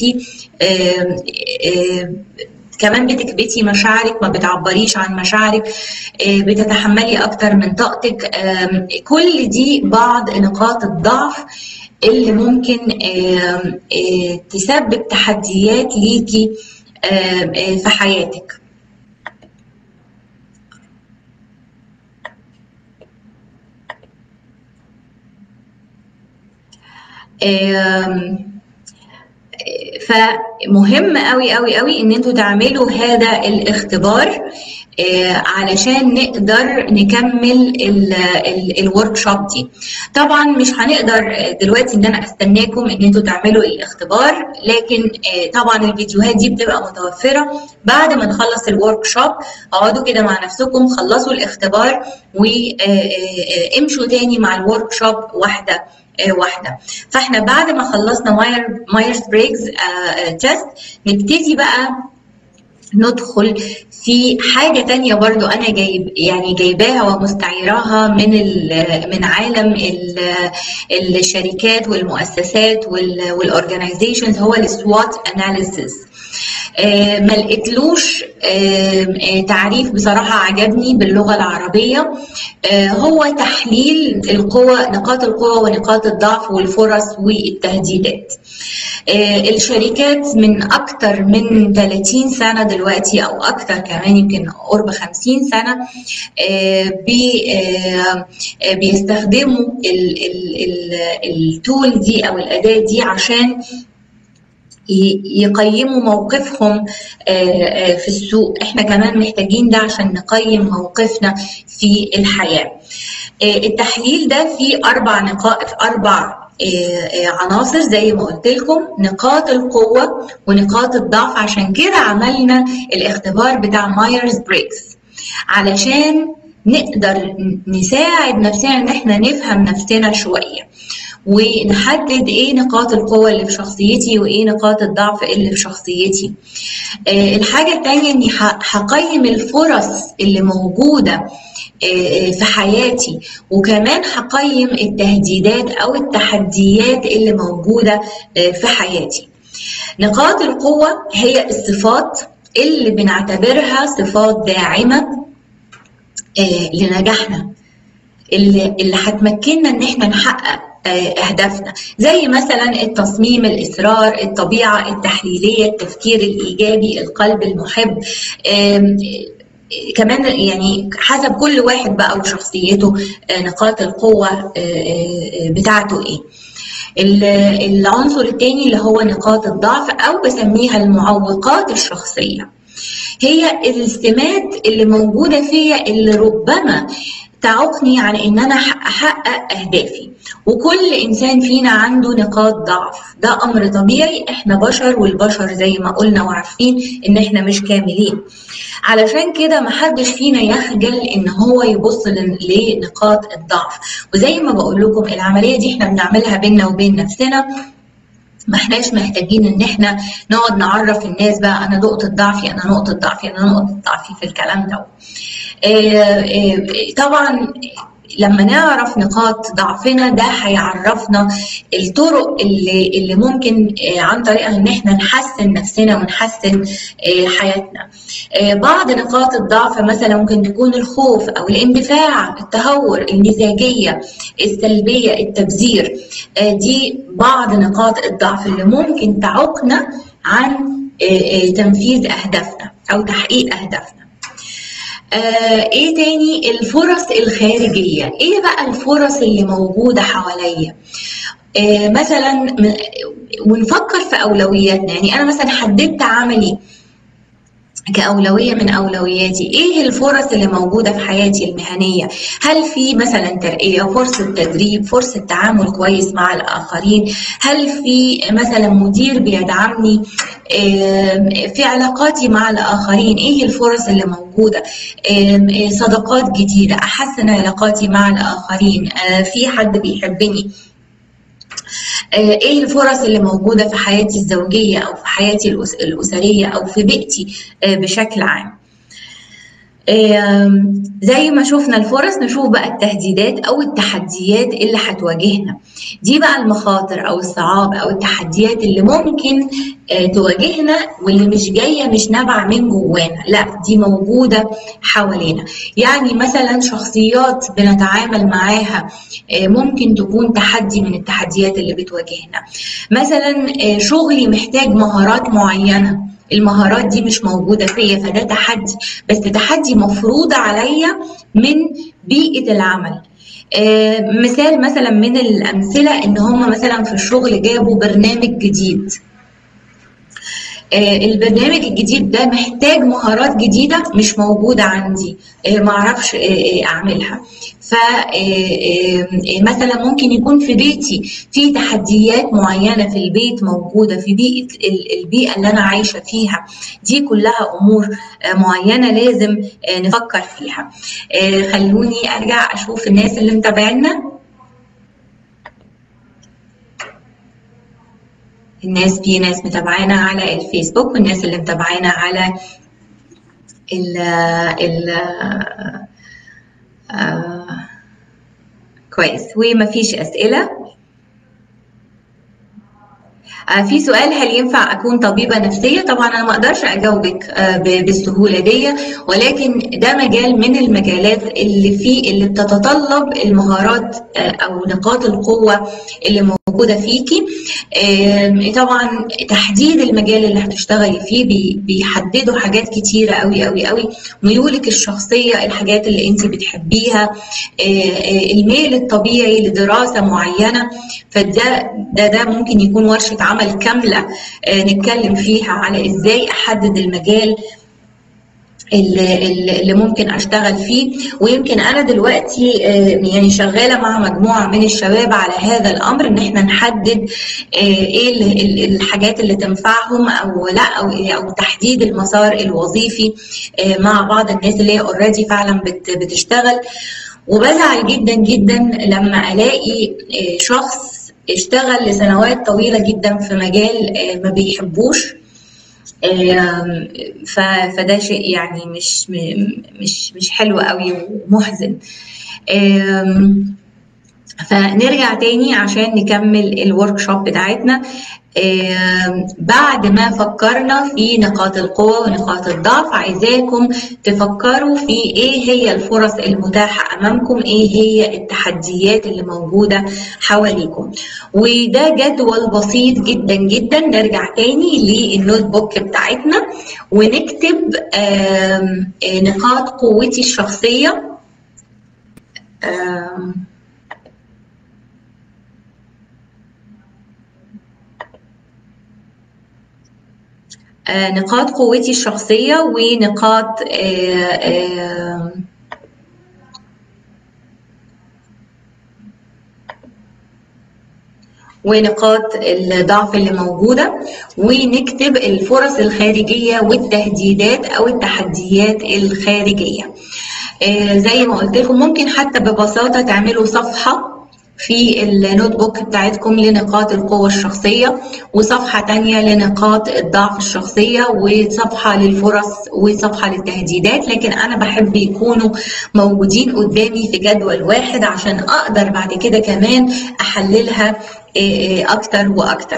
كمان بتكبتي مشاعرك ما بتعبريش عن مشاعرك بتتحملي اكتر من طاقتك كل دي بعض نقاط الضعف اللي ممكن تسبب تحديات ليكي في حياتك فمهم قوي قوي قوي ان انتوا تعملوا هذا الاختبار آه، علشان نقدر نكمل الورك شوب دي طبعا مش هنقدر دلوقتي ان انا استناكم ان انتوا تعملوا الاختبار لكن آه، طبعا الفيديوهات دي بتبقى متوفره بعد ما نخلص الورك شوب اقعدوا كده مع نفسكم خلصوا الاختبار وامشوا آه، تاني مع الورك شوب واحده واحده فاحنا بعد ما خلصنا ماير مايرز بريجز تيست نبتدي بقى ندخل في حاجه تانية برضو انا جايب يعني جايباها ومستعيراها من من عالم الشركات والمؤسسات والاورجنايزيشنز هو السوات اناليسيس آه، ما لقيتلوش آه، تعريف بصراحة عجبني باللغة العربية آه، هو تحليل القوة نقاط القوة ونقاط الضعف والفرص والتهديدات الشركات من أكثر من 30 سنة دلوقتي أو أكثر كمان يمكن قرب 50 سنة بيستخدموا التول دي أو الأداة دي عشان يقيموا موقفهم آه، آه، في السوق احنا كمان محتاجين ده عشان نقيم موقفنا في الحياة آه، التحليل ده فيه أربع نقاط أربع عناصر زي ما قلت لكم نقاط القوة ونقاط الضعف عشان كده عملنا الاختبار بتاع مايرز بريكس علشان نقدر نساعد نفسنا ان احنا نفهم نفسنا شويه ونحدد ايه نقاط القوة اللي في شخصيتي وايه نقاط الضعف اللي في شخصيتي آه، الحاجة التانية اني هقيم الفرص اللي موجودة آه، في حياتي وكمان هقيم التهديدات او التحديات اللي موجودة آه، في حياتي نقاط القوة هي الصفات اللي بنعتبرها صفات داعمة لنجاحنا اللي اللي هتمكننا ان احنا نحقق آه، اهدافنا زي مثلا التصميم الاصرار الطبيعه التحليليه التفكير الايجابي القلب المحب كمان يعني حسب كل واحد بقى وشخصيته آه، نقاط القوه آه، بتاعته ايه العنصر الثاني اللي هو نقاط الضعف او بسميها المعوقات الشخصيه هي السمات اللي موجوده فيا اللي ربما تعوقني عن ان انا احقق اهدافي وكل انسان فينا عنده نقاط ضعف ده امر طبيعي احنا بشر والبشر زي ما قلنا وعارفين ان احنا مش كاملين علشان كده محدش فينا يخجل ان هو يبص لنقاط الضعف وزي ما بقول لكم العمليه دي احنا بنعملها بينا وبين نفسنا ما احناش محتاجين ان احنا نقعد نعرف الناس بقى انا نقطه ضعفي انا نقطه ضعفي انا نقطه ضعفي في الكلام ده آه، آه، طبعا لما نعرف نقاط ضعفنا ده هيعرفنا الطرق اللي اللي ممكن آه، عن طريقها ان احنا نحسن نفسنا ونحسن حياتنا. بعض نقاط الضعف مثلا ممكن تكون الخوف او الاندفاع، التهور، المزاجيه، السلبيه، التبذير. دي بعض نقاط الضعف اللي ممكن تعوقنا عن تنفيذ اهدافنا او تحقيق اهدافنا. آه ايه تاني الفرص الخارجيه ايه بقى الفرص اللي موجوده حواليا آه مثلا ونفكر في اولوياتنا يعني انا مثلا حددت عملي كأولوية من أولوياتي إيه الفرص اللي موجودة في حياتي المهنية هل في مثلا ترقية فرصة تدريب فرصة تعامل كويس مع الآخرين هل في مثلا مدير بيدعمني في علاقاتي مع الآخرين إيه الفرص اللي موجودة صداقات جديدة أحسن علاقاتي مع الآخرين في حد بيحبني ايه الفرص اللي موجوده في حياتي الزوجيه او في حياتي الاسريه او في بيئتي بشكل عام زي ما شفنا الفرص نشوف بقى التهديدات او التحديات اللي هتواجهنا دي بقى المخاطر او الصعاب او التحديات اللي ممكن تواجهنا واللي مش جايه مش نابعه من جوانا لا دي موجوده حوالينا يعني مثلا شخصيات بنتعامل معاها ممكن تكون تحدي من التحديات اللي بتواجهنا مثلا شغلي محتاج مهارات معينه المهارات دي مش موجودة فيا فده تحدي بس تحدي مفروض عليا من بيئة العمل آه مثال مثلا من الأمثلة إن هم مثلا في الشغل جابوا برنامج جديد آه البرنامج الجديد ده محتاج مهارات جديدة مش موجودة عندي آه معرفش أعملها فمثلا ممكن يكون في بيتي في تحديات معينة في البيت موجودة في بيئة البيئة اللي أنا عايشة فيها دي كلها أمور معينة لازم نفكر فيها خلوني أرجع أشوف الناس اللي متابعينا الناس في ناس متابعانا على الفيسبوك والناس اللي متابعانا على ال ال آه كويس ومفيش أسئلة آه في سؤال هل ينفع أكون طبيبة نفسية؟ طبعا أنا ما أقدرش أجاوبك آه بالسهولة دي ولكن ده مجال من المجالات اللي فيه اللي بتتطلب المهارات أو نقاط القوة اللي موجودة فيكي طبعا تحديد المجال اللي هتشتغلي فيه بيحددوا حاجات كتيرة قوي قوي قوي ميولك الشخصية الحاجات اللي انت بتحبيها الميل الطبيعي لدراسة معينة فده ده ده ممكن يكون ورشة عمل كاملة نتكلم فيها على ازاي احدد المجال اللي, اللي ممكن اشتغل فيه ويمكن انا دلوقتي يعني شغاله مع مجموعه من الشباب على هذا الامر ان احنا نحدد ايه الحاجات اللي تنفعهم او لا او او تحديد المسار الوظيفي مع بعض الناس اللي هي اوريدي فعلا بتشتغل وبزعل جدا جدا لما الاقي شخص اشتغل لسنوات طويله جدا في مجال ما بيحبوش فده شيء يعني مش مش مش حلو قوي ومحزن فنرجع تاني عشان نكمل الورك شوب بتاعتنا بعد ما فكرنا في نقاط القوة ونقاط الضعف عايزاكم تفكروا في ايه هي الفرص المتاحة امامكم ايه هي التحديات اللي موجودة حواليكم وده جدول بسيط جدا جدا نرجع تاني للنوت بوك بتاعتنا ونكتب نقاط قوتي الشخصية نقاط قوتي الشخصية ونقاط ونقاط الضعف اللي موجودة ونكتب الفرص الخارجية والتهديدات أو التحديات الخارجية زي ما قلت لكم ممكن حتى ببساطة تعملوا صفحة في النوت بوك بتاعتكم لنقاط القوة الشخصية وصفحة تانية لنقاط الضعف الشخصية وصفحة للفرص وصفحة للتهديدات لكن أنا بحب يكونوا موجودين قدامي في جدول واحد عشان أقدر بعد كده كمان أحللها أكتر وأكتر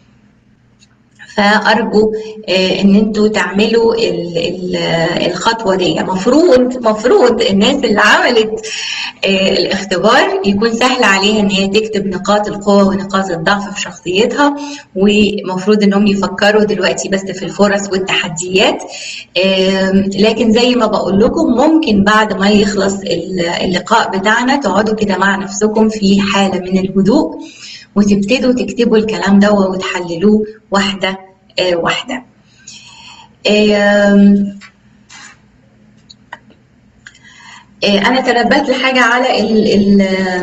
فارجو ان انتوا تعملوا الخطوه دي مفروض مفروض الناس اللي عملت الاختبار يكون سهل عليها ان هي تكتب نقاط القوه ونقاط الضعف في شخصيتها ومفروض انهم يفكروا دلوقتي بس في الفرص والتحديات لكن زي ما بقول لكم ممكن بعد ما يخلص اللقاء بتاعنا تقعدوا كده مع نفسكم في حاله من الهدوء وتبتدوا تكتبوا الكلام ده وتحللوه واحده واحده انا تنبهت لحاجه على ال ال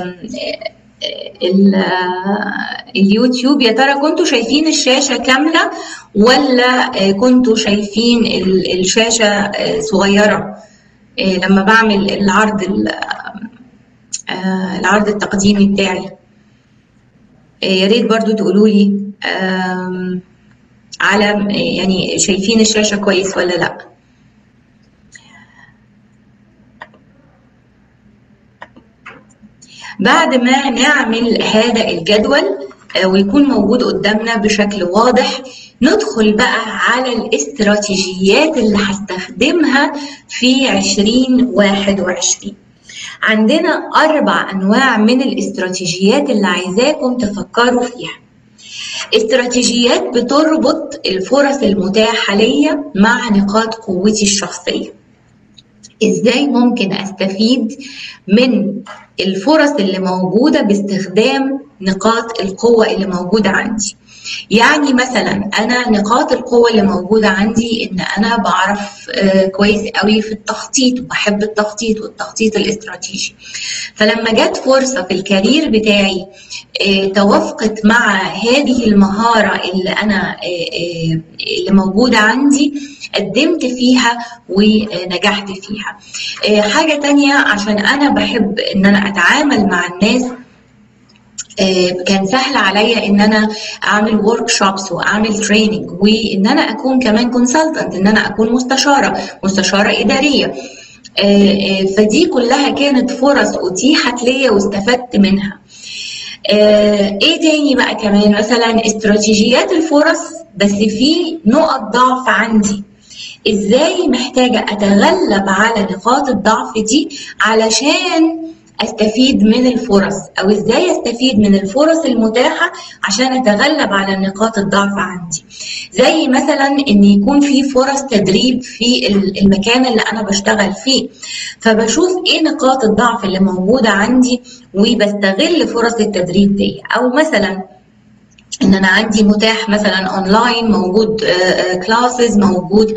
ال اليوتيوب يا ترى كنتوا شايفين الشاشه كامله ولا كنتوا شايفين الشاشه صغيره لما بعمل العرض العرض التقديمي بتاعي يا ريت برضو تقولوا لي على يعني شايفين الشاشه كويس ولا لا بعد ما نعمل هذا الجدول ويكون موجود قدامنا بشكل واضح ندخل بقى على الاستراتيجيات اللي هستخدمها في 2021 عندنا أربع أنواع من الاستراتيجيات اللي عايزاكم تفكروا فيها استراتيجيات بتربط الفرص المتاحة ليا مع نقاط قوتي الشخصية ازاي ممكن استفيد من الفرص اللي موجودة باستخدام نقاط القوة اللي موجودة عندي يعني مثلا انا نقاط القوه اللي موجوده عندي ان انا بعرف كويس قوي في التخطيط وبحب التخطيط والتخطيط الاستراتيجي فلما جت فرصه في الكارير بتاعي توافقت مع هذه المهاره اللي انا اللي موجوده عندي قدمت فيها ونجحت فيها حاجه تانية عشان انا بحب ان انا اتعامل مع الناس كان سهل عليا ان انا اعمل ورك شوبس واعمل تريننج وان انا اكون كمان كونسلتنت ان انا اكون مستشاره مستشاره اداريه فدي كلها كانت فرص اتيحت ليا واستفدت منها ايه تاني بقى كمان مثلا استراتيجيات الفرص بس في نقط ضعف عندي ازاي محتاجه اتغلب على نقاط الضعف دي علشان استفيد من الفرص او ازاي استفيد من الفرص المتاحه عشان اتغلب على نقاط الضعف عندي زي مثلا ان يكون في فرص تدريب في المكان اللي انا بشتغل فيه فبشوف ايه نقاط الضعف اللي موجوده عندي وبستغل فرص التدريب دي او مثلا ان انا عندي متاح مثلا اونلاين موجود كلاسز موجود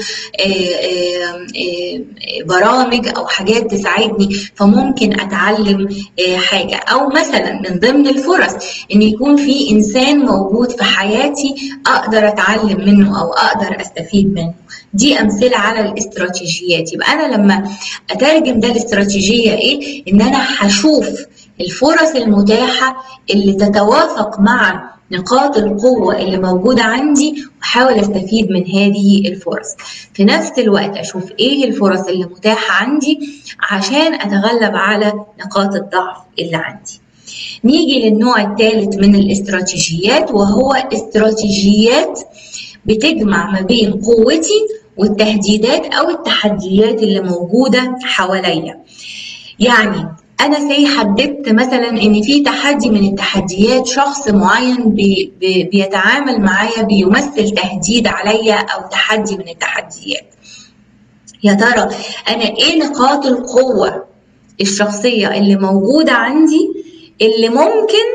برامج او حاجات تساعدني فممكن اتعلم حاجه او مثلا من ضمن الفرص ان يكون في انسان موجود في حياتي اقدر اتعلم منه او اقدر استفيد منه دي امثله على الاستراتيجيات يبقى انا لما اترجم ده الاستراتيجيه ايه ان انا هشوف الفرص المتاحه اللي تتوافق مع نقاط القوة اللي موجودة عندي وأحاول أستفيد من هذه الفرص في نفس الوقت أشوف إيه الفرص اللي متاحة عندي عشان أتغلب على نقاط الضعف اللي عندي نيجي للنوع الثالث من الاستراتيجيات وهو استراتيجيات بتجمع ما بين قوتي والتهديدات أو التحديات اللي موجودة حواليا يعني انا سي حددت مثلا ان في تحدي من التحديات شخص معين بي بي بيتعامل معايا بيمثل تهديد عليا او تحدي من التحديات يا ترى انا ايه نقاط القوه الشخصيه اللي موجوده عندي اللي ممكن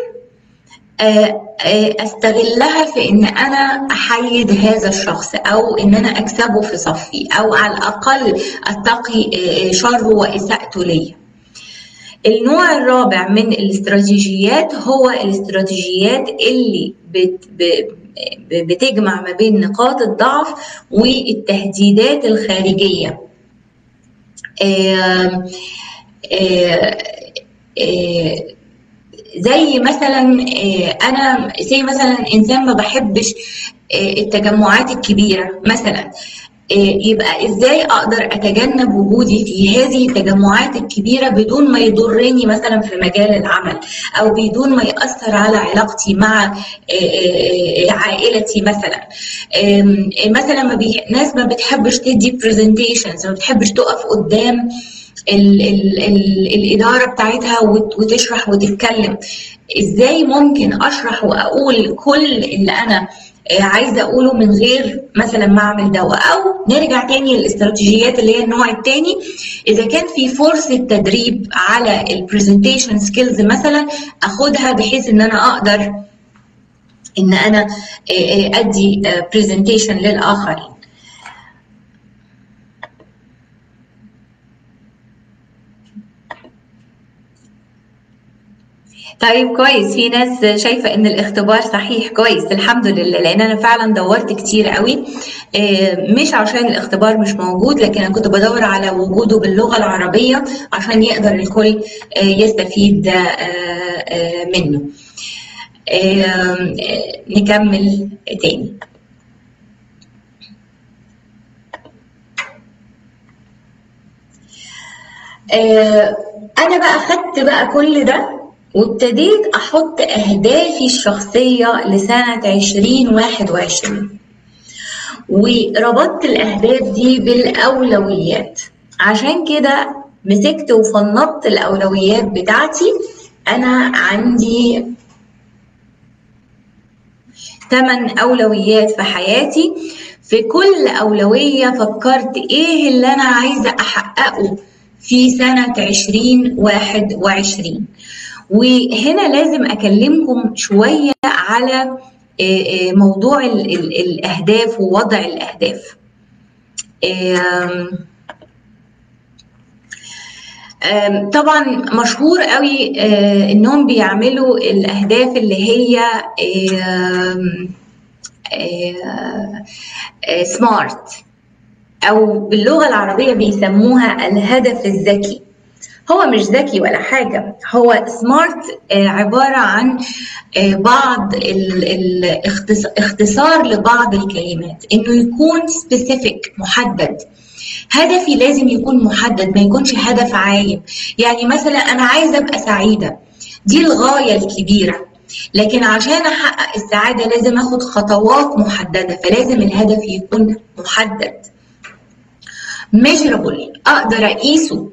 استغلها في ان انا احيد هذا الشخص او ان انا اكسبه في صفي او على الاقل اتقي شره واساءته ليا النوع الرابع من الاستراتيجيات هو الاستراتيجيات اللي بت بتجمع ما بين نقاط الضعف والتهديدات الخارجية آآ آآ آآ زي مثلا انا زي مثلا انسان ما بحبش التجمعات الكبيره مثلا يبقى ازاي اقدر اتجنب وجودي في هذه التجمعات الكبيره بدون ما يضرني مثلا في مجال العمل او بدون ما ياثر على علاقتي مع عائلتي مثلا مثلا ما بي... ناس ما بتحبش تدي برزنتيشنز ما بتحبش تقف قدام ال ال ال الاداره بتاعتها وتشرح وتتكلم ازاي ممكن اشرح واقول كل اللي انا عايزه اقوله من غير مثلا ما اعمل دواء او نرجع تاني للاستراتيجيات اللي هي النوع التاني اذا كان في فرصه تدريب على البرزنتيشن سكيلز مثلا اخدها بحيث ان انا اقدر ان انا ادي برزنتيشن للاخرين طيب كويس في ناس شايفة ان الاختبار صحيح كويس الحمد لله لان انا فعلا دورت كتير قوي آه، مش عشان الاختبار مش موجود لكن انا كنت بدور على وجوده باللغة العربية عشان يقدر الكل آه، يستفيد آه، منه نكمل تاني انا بقى خدت بقى كل ده وابتديت أحط أهدافي الشخصية لسنة عشرين واحد وعشرين وربطت الأهداف دي بالأولويات عشان كده مسكت وفنطت الأولويات بتاعتي أنا عندي ثمان أولويات في حياتي في كل أولوية فكرت إيه اللي أنا عايزة أحققه في سنة عشرين واحد وعشرين وهنا لازم اكلمكم شويه على موضوع الاهداف ووضع الاهداف طبعا مشهور قوي انهم بيعملوا الاهداف اللي هي سمارت او باللغه العربيه بيسموها الهدف الذكي هو مش ذكي ولا حاجة هو سمارت آه، عبارة عن آه، بعض الاختصار لبعض الكلمات انه يكون سبيسيفيك محدد هدفي لازم يكون محدد ما يكونش هدف عايم يعني مثلا انا عايزه ابقى سعيده دي الغايه الكبيره لكن عشان احقق السعاده لازم اخد خطوات محدده فلازم الهدف يكون محدد measurable اقدر اقيسه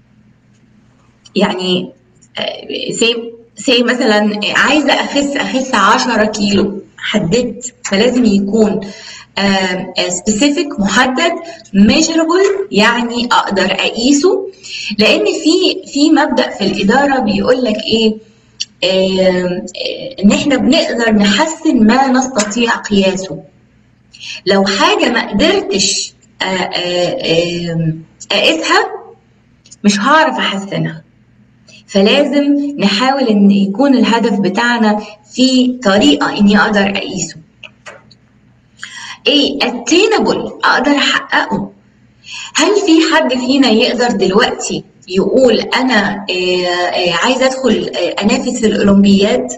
يعني سي آه، سي مثلا عايزه اخس اخس 10 كيلو حددت فلازم يكون سبيسيفيك آه، محدد ميجربل يعني اقدر اقيسه لان في في مبدا في الاداره بيقول لك ايه آه، ان احنا بنقدر نحسن ما نستطيع قياسه لو حاجه ما قدرتش اقيسها مش هعرف احسنها فلازم نحاول ان يكون الهدف بتاعنا في طريقه اني اقدر اقيسه ايه attainable اقدر احققه هل في حد فينا يقدر دلوقتي يقول انا آه، آه، عايز ادخل آه، انافس في الاولمبياد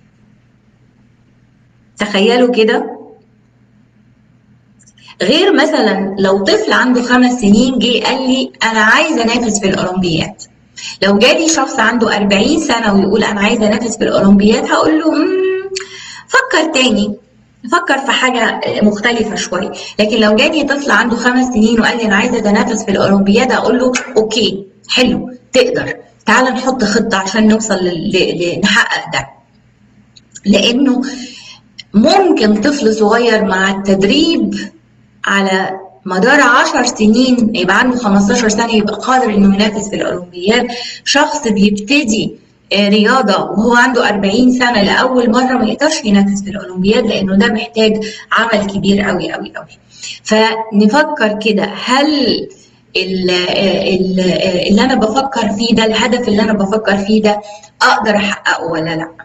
تخيلوا كده غير مثلا لو طفل عنده خمس سنين جه قال لي انا عايز انافس في الاولمبياد لو جالي شخص عنده 40 سنه ويقول انا عايز انافس في الاولمبياد هقول له فكر تاني فكر في حاجه مختلفه شويه لكن لو جاني طفل عنده خمس سنين وقال لي انا عايز اتنافس في الاولمبياد اقول له اوكي حلو تقدر تعال نحط خطه عشان نوصل نحقق ده لانه ممكن طفل صغير مع التدريب على مدار 10 سنين يبقى عنده 15 سنه يبقى قادر انه ينافس في الاولمبياد شخص بيبتدي آه، رياضه وهو عنده 40 سنه لاول مره ما يقدرش ينافس في الاولمبياد لانه ده محتاج عمل كبير قوي قوي قوي فنفكر كده هل اللي انا بفكر فيه ده الهدف اللي انا بفكر فيه ده اقدر احققه ولا لا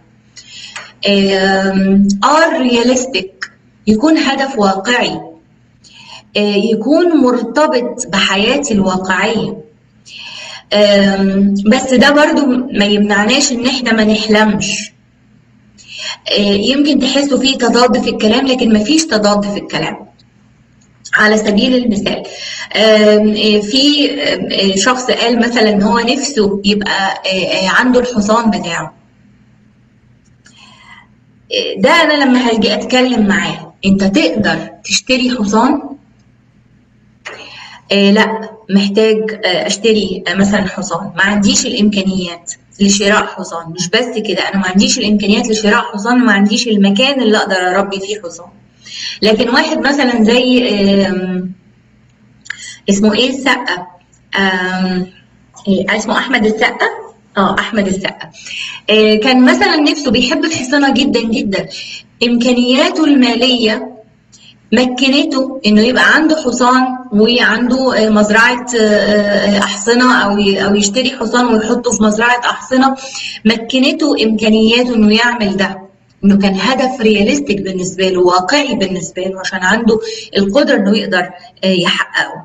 ار رياليستيك يكون هدف واقعي آه، يكون مرتبط بحياتي الواقعيه بس ده برضو ما يمنعناش ان احنا ما نحلمش آه، يمكن تحسوا فيه تضاد في الكلام لكن ما فيش تضاد في الكلام على سبيل المثال آه، في شخص قال مثلا ان هو نفسه يبقى عنده الحصان بتاعه ده انا لما هاجي اتكلم معاه انت تقدر تشتري حصان آه لا محتاج آه اشتري آه مثلا حصان ما عنديش الامكانيات لشراء حصان مش بس كده انا ما عنديش الامكانيات لشراء حصان ما عنديش المكان اللي اقدر اربي فيه حصان لكن واحد مثلا زي اسمه ايه السقا إيه اسمه احمد السقا اه احمد السقا آه كان مثلا نفسه بيحب الحصانه جدا جدا امكانياته الماليه مكنته انه يبقى عنده حصان وعنده مزرعه احصنه او او يشتري حصان ويحطه في مزرعه احصنه مكنته امكانياته انه يعمل ده انه كان هدف رياليستيك بالنسبه له واقعي بالنسبه له عشان عنده القدره انه يقدر يحققه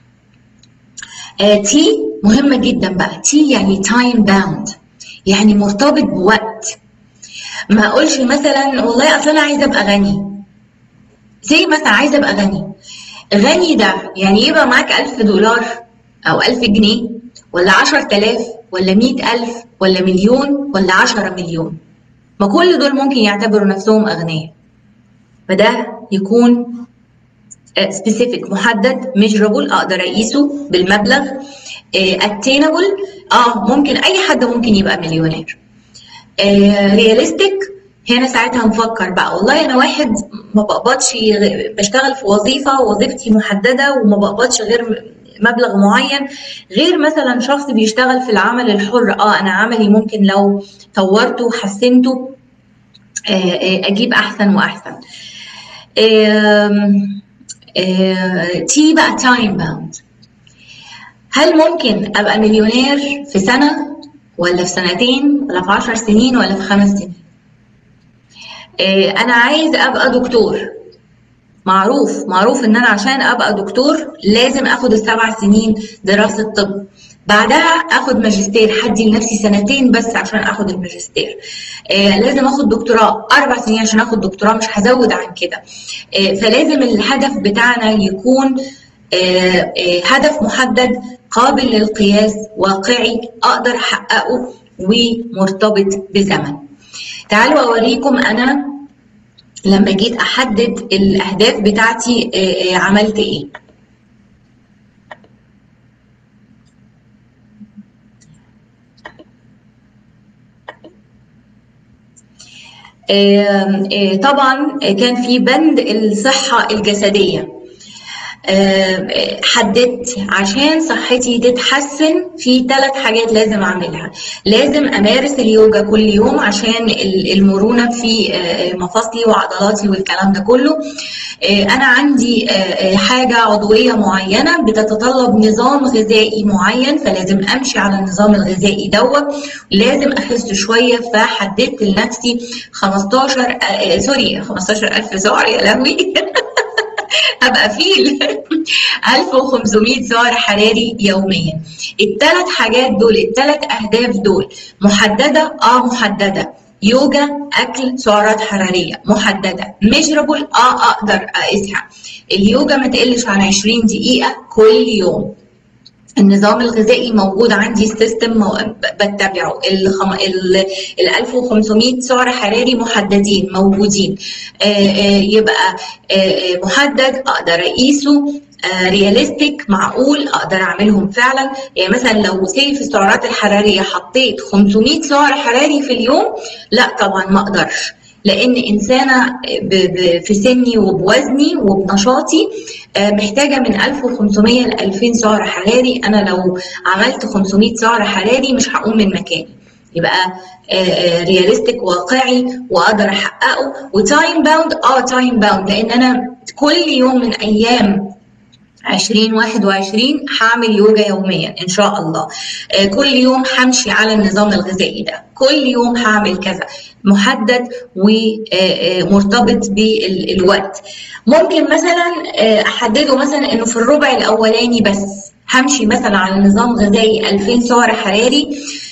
تي مهمه جدا بقى تي يعني تايم باوند يعني مرتبط بوقت ما اقولش مثلا والله اصل انا عايزه ابقى غني زي مثلا عايزه ابقى غني غني ده يعني يبقى معاك ألف دولار أو ألف جنيه ولا عشر تلاف ولا مئة ألف ولا مليون ولا عشرة مليون ما كل دول ممكن يعتبروا نفسهم أغنياء فده يكون سبيسيفيك محدد ميجرابل اقدر اقيسه بالمبلغ اتينبل اه ممكن اي حد ممكن يبقى مليونير رياليستيك هنا ساعتها نفكر بقى والله انا واحد ما بقبضش بشتغل في وظيفه وظيفتي محدده وما بقبضش غير مبلغ معين غير مثلا شخص بيشتغل في العمل الحر اه انا عملي ممكن لو طورته وحسنته اجيب احسن واحسن تي بقى تايم باوند هل ممكن ابقى مليونير في سنه ولا في سنتين ولا في عشر سنين ولا في خمس سنين انا عايز ابقى دكتور معروف معروف ان انا عشان ابقى دكتور لازم اخد السبع سنين دراسه طب بعدها اخد ماجستير حدي لنفسي سنتين بس عشان اخد الماجستير آه لازم اخد دكتوراه اربع سنين عشان اخد دكتوراه مش هزود عن كده آه فلازم الهدف بتاعنا يكون آه آه هدف محدد قابل للقياس واقعي اقدر احققه ومرتبط بزمن تعالوا اوريكم انا لما جيت احدد الاهداف بتاعتي عملت ايه طبعا كان في بند الصحه الجسديه حددت عشان صحتي تتحسن في ثلاث حاجات لازم اعملها لازم امارس اليوجا كل يوم عشان المرونه في مفاصلي وعضلاتي والكلام ده كله انا عندي حاجه عضويه معينه بتتطلب نظام غذائي معين فلازم امشي على النظام الغذائي دوت لازم اخس شويه فحددت لنفسي 15 سوري 15000 سعر يا لهوي هبقى فيل 1500 سعر حراري يوميا الثلاث حاجات دول الثلاث اهداف دول محدده اه محدده يوجا اكل سعرات حراريه محدده ميجرابل اه اقدر اقيسها اليوجا ما تقلش عن 20 دقيقه كل يوم النظام الغذائي موجود عندي السيستم بتبعه ال 1500 سعر حراري محددين موجودين يبقى محدد اقدر اقيسه رياليستيك معقول اقدر اعملهم فعلا يعني مثلا لو سي في السعرات الحراريه حطيت 500 سعر حراري في اليوم لا طبعا ما اقدرش لان انسانه في سني وبوزني وبنشاطي محتاجه من 1500 ل 2000 سعر حراري انا لو عملت 500 سعر حراري مش هقوم من مكاني يبقى رياليستيك واقعي واقدر احققه وتايم باوند اه تايم باوند لان انا كل يوم من ايام 2021 هعمل يوجا يوميا ان شاء الله كل يوم همشي على النظام الغذائي ده كل يوم هعمل كذا محدد ومرتبط بالوقت ممكن مثلا احدده مثلا انه في الربع الاولاني بس همشي مثلا على نظام غذائي 2000 سعر حراري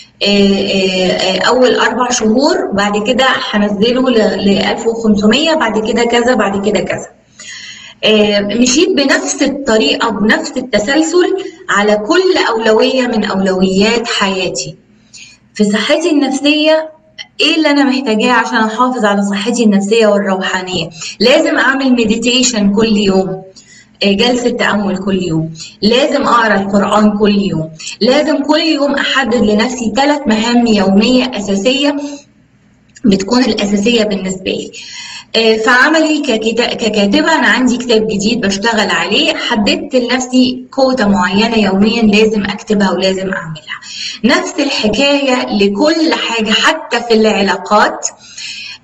اول اربع شهور بعد كده هنزله ل 1500 بعد كده كذا بعد كده كذا مشيت بنفس الطريقه بنفس التسلسل على كل اولويه من اولويات حياتي في صحتي النفسيه ايه اللي انا محتاجاه عشان احافظ على صحتي النفسيه والروحانيه لازم اعمل مديتيشن كل يوم جلسة تأمل كل يوم لازم أقرأ القرآن كل يوم لازم كل يوم أحدد لنفسي ثلاث مهام يومية أساسية بتكون الأساسية بالنسبة لي في عملي ككاتبة أنا عندي كتاب جديد بشتغل عليه حددت لنفسي كوتا معينة يوميا لازم أكتبها ولازم أعملها نفس الحكاية لكل حاجة حتى في العلاقات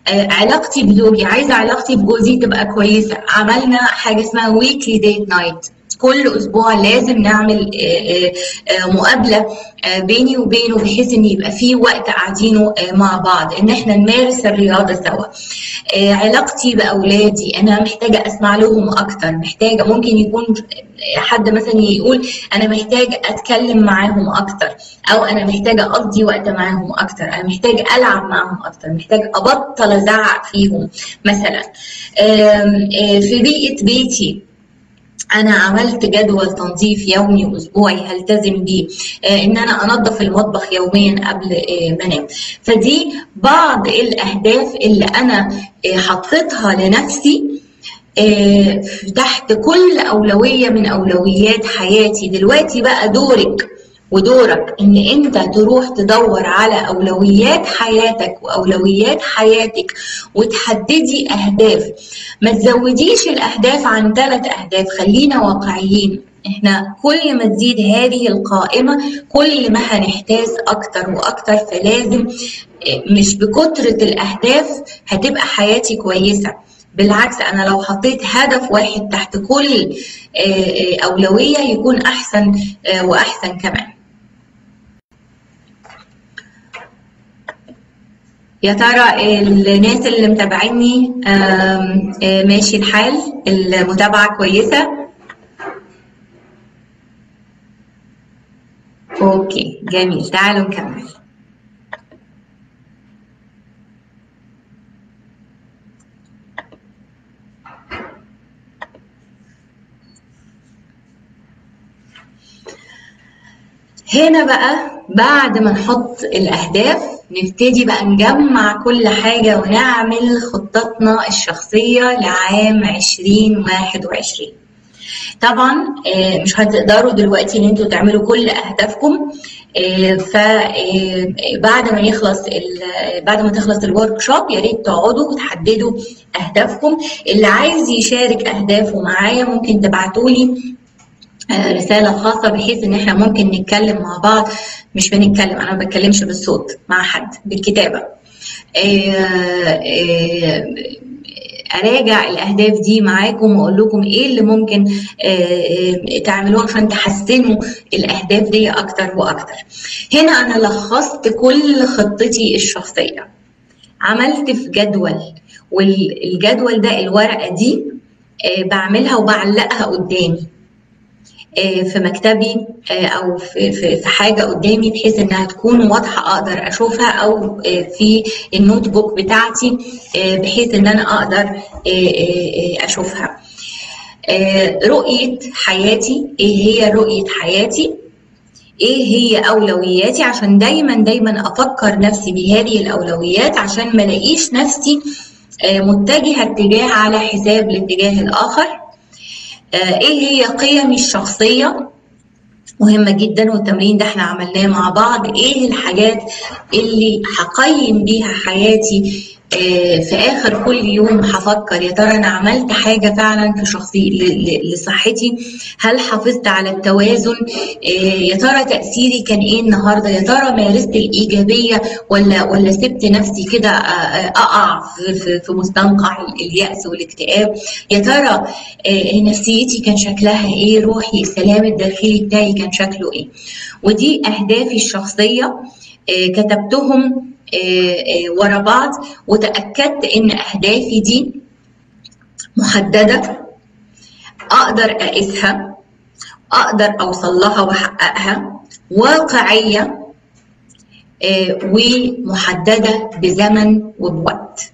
علاقتي بزوجي عايزه علاقتي بجوزي تبقى كويسه عملنا حاجه اسمها ويكلي ديت نايت كل اسبوع لازم نعمل مقابله بيني وبينه بحيث ان يبقى في وقت قاعدينه مع بعض ان احنا نمارس الرياضه سوا علاقتي باولادي انا محتاجه اسمع لهم اكتر محتاجه ممكن يكون حد مثلا يقول انا محتاج اتكلم معاهم اكتر او انا محتاجه اقضي وقت معاهم اكتر انا محتاج العب معاهم اكتر محتاج ابطل ازعق فيهم مثلا في بيئه بيتي انا عملت جدول تنظيف يومي واسبوعي هلتزم بيه ان انا انظف المطبخ يوميا قبل ما انام فدي بعض الاهداف اللي انا حطيتها لنفسي تحت كل اولويه من اولويات حياتي دلوقتي بقى دورك ودورك ان انت تروح تدور على اولويات حياتك واولويات حياتك وتحددي اهداف ما تزوديش الاهداف عن ثلاث اهداف خلينا واقعيين احنا كل ما تزيد هذه القائمه كل ما هنحتاج اكتر واكتر فلازم مش بكتره الاهداف هتبقى حياتي كويسه بالعكس انا لو حطيت هدف واحد تحت كل اولويه يكون احسن واحسن كمان يا ترى الناس اللي متابعيني ماشي الحال المتابعه كويسه اوكي جميل تعالوا نكمل هنا بقى بعد ما نحط الأهداف نبتدي بقى نجمع كل حاجة ونعمل خطتنا الشخصية لعام 2021 طبعا مش هتقدروا دلوقتي ان انتوا تعملوا كل اهدافكم فبعد ما يخلص بعد ما تخلص الورك شوب يا ريت تقعدوا وتحددوا اهدافكم اللي عايز يشارك اهدافه معايا ممكن تبعتوا لي رساله خاصه بحيث ان احنا ممكن نتكلم مع بعض مش بنتكلم انا ما بتكلمش بالصوت مع حد بالكتابه اراجع الاهداف دي معاكم واقول لكم ايه اللي ممكن تعملوه عشان تحسنوا الاهداف دي اكتر واكتر هنا انا لخصت كل خطتي الشخصيه عملت في جدول والجدول ده الورقه دي بعملها وبعلقها قدامي في مكتبي او في في حاجه قدامي بحيث انها تكون واضحه اقدر اشوفها او في النوت بوك بتاعتي بحيث ان انا اقدر اشوفها رؤيه حياتي ايه هي رؤيه حياتي ايه هي اولوياتي عشان دايما دايما افكر نفسي بهذه الاولويات عشان ما الاقيش نفسي متجهه اتجاه على حساب الاتجاه الاخر ايه هي قيمي الشخصيه مهمه جدا والتمرين ده احنا عملناه مع بعض ايه الحاجات اللي هقيم بيها حياتي في اخر كل يوم هفكر يا ترى انا عملت حاجه فعلا في شخصي لصحتي هل حافظت على التوازن يا ترى تاثيري كان ايه النهارده يا ترى مارست الايجابيه ولا ولا سبت نفسي كده اقع في, في مستنقع الياس والاكتئاب يا ترى نفسيتي كان شكلها ايه روحي السلام الداخلي بتاعي كان شكله ايه ودي اهدافي الشخصيه كتبتهم ورا بعض وتأكدت إن أهدافي دي محددة أقدر أقيسها أقدر أوصل لها وأحققها واقعية ومحددة بزمن وبوقت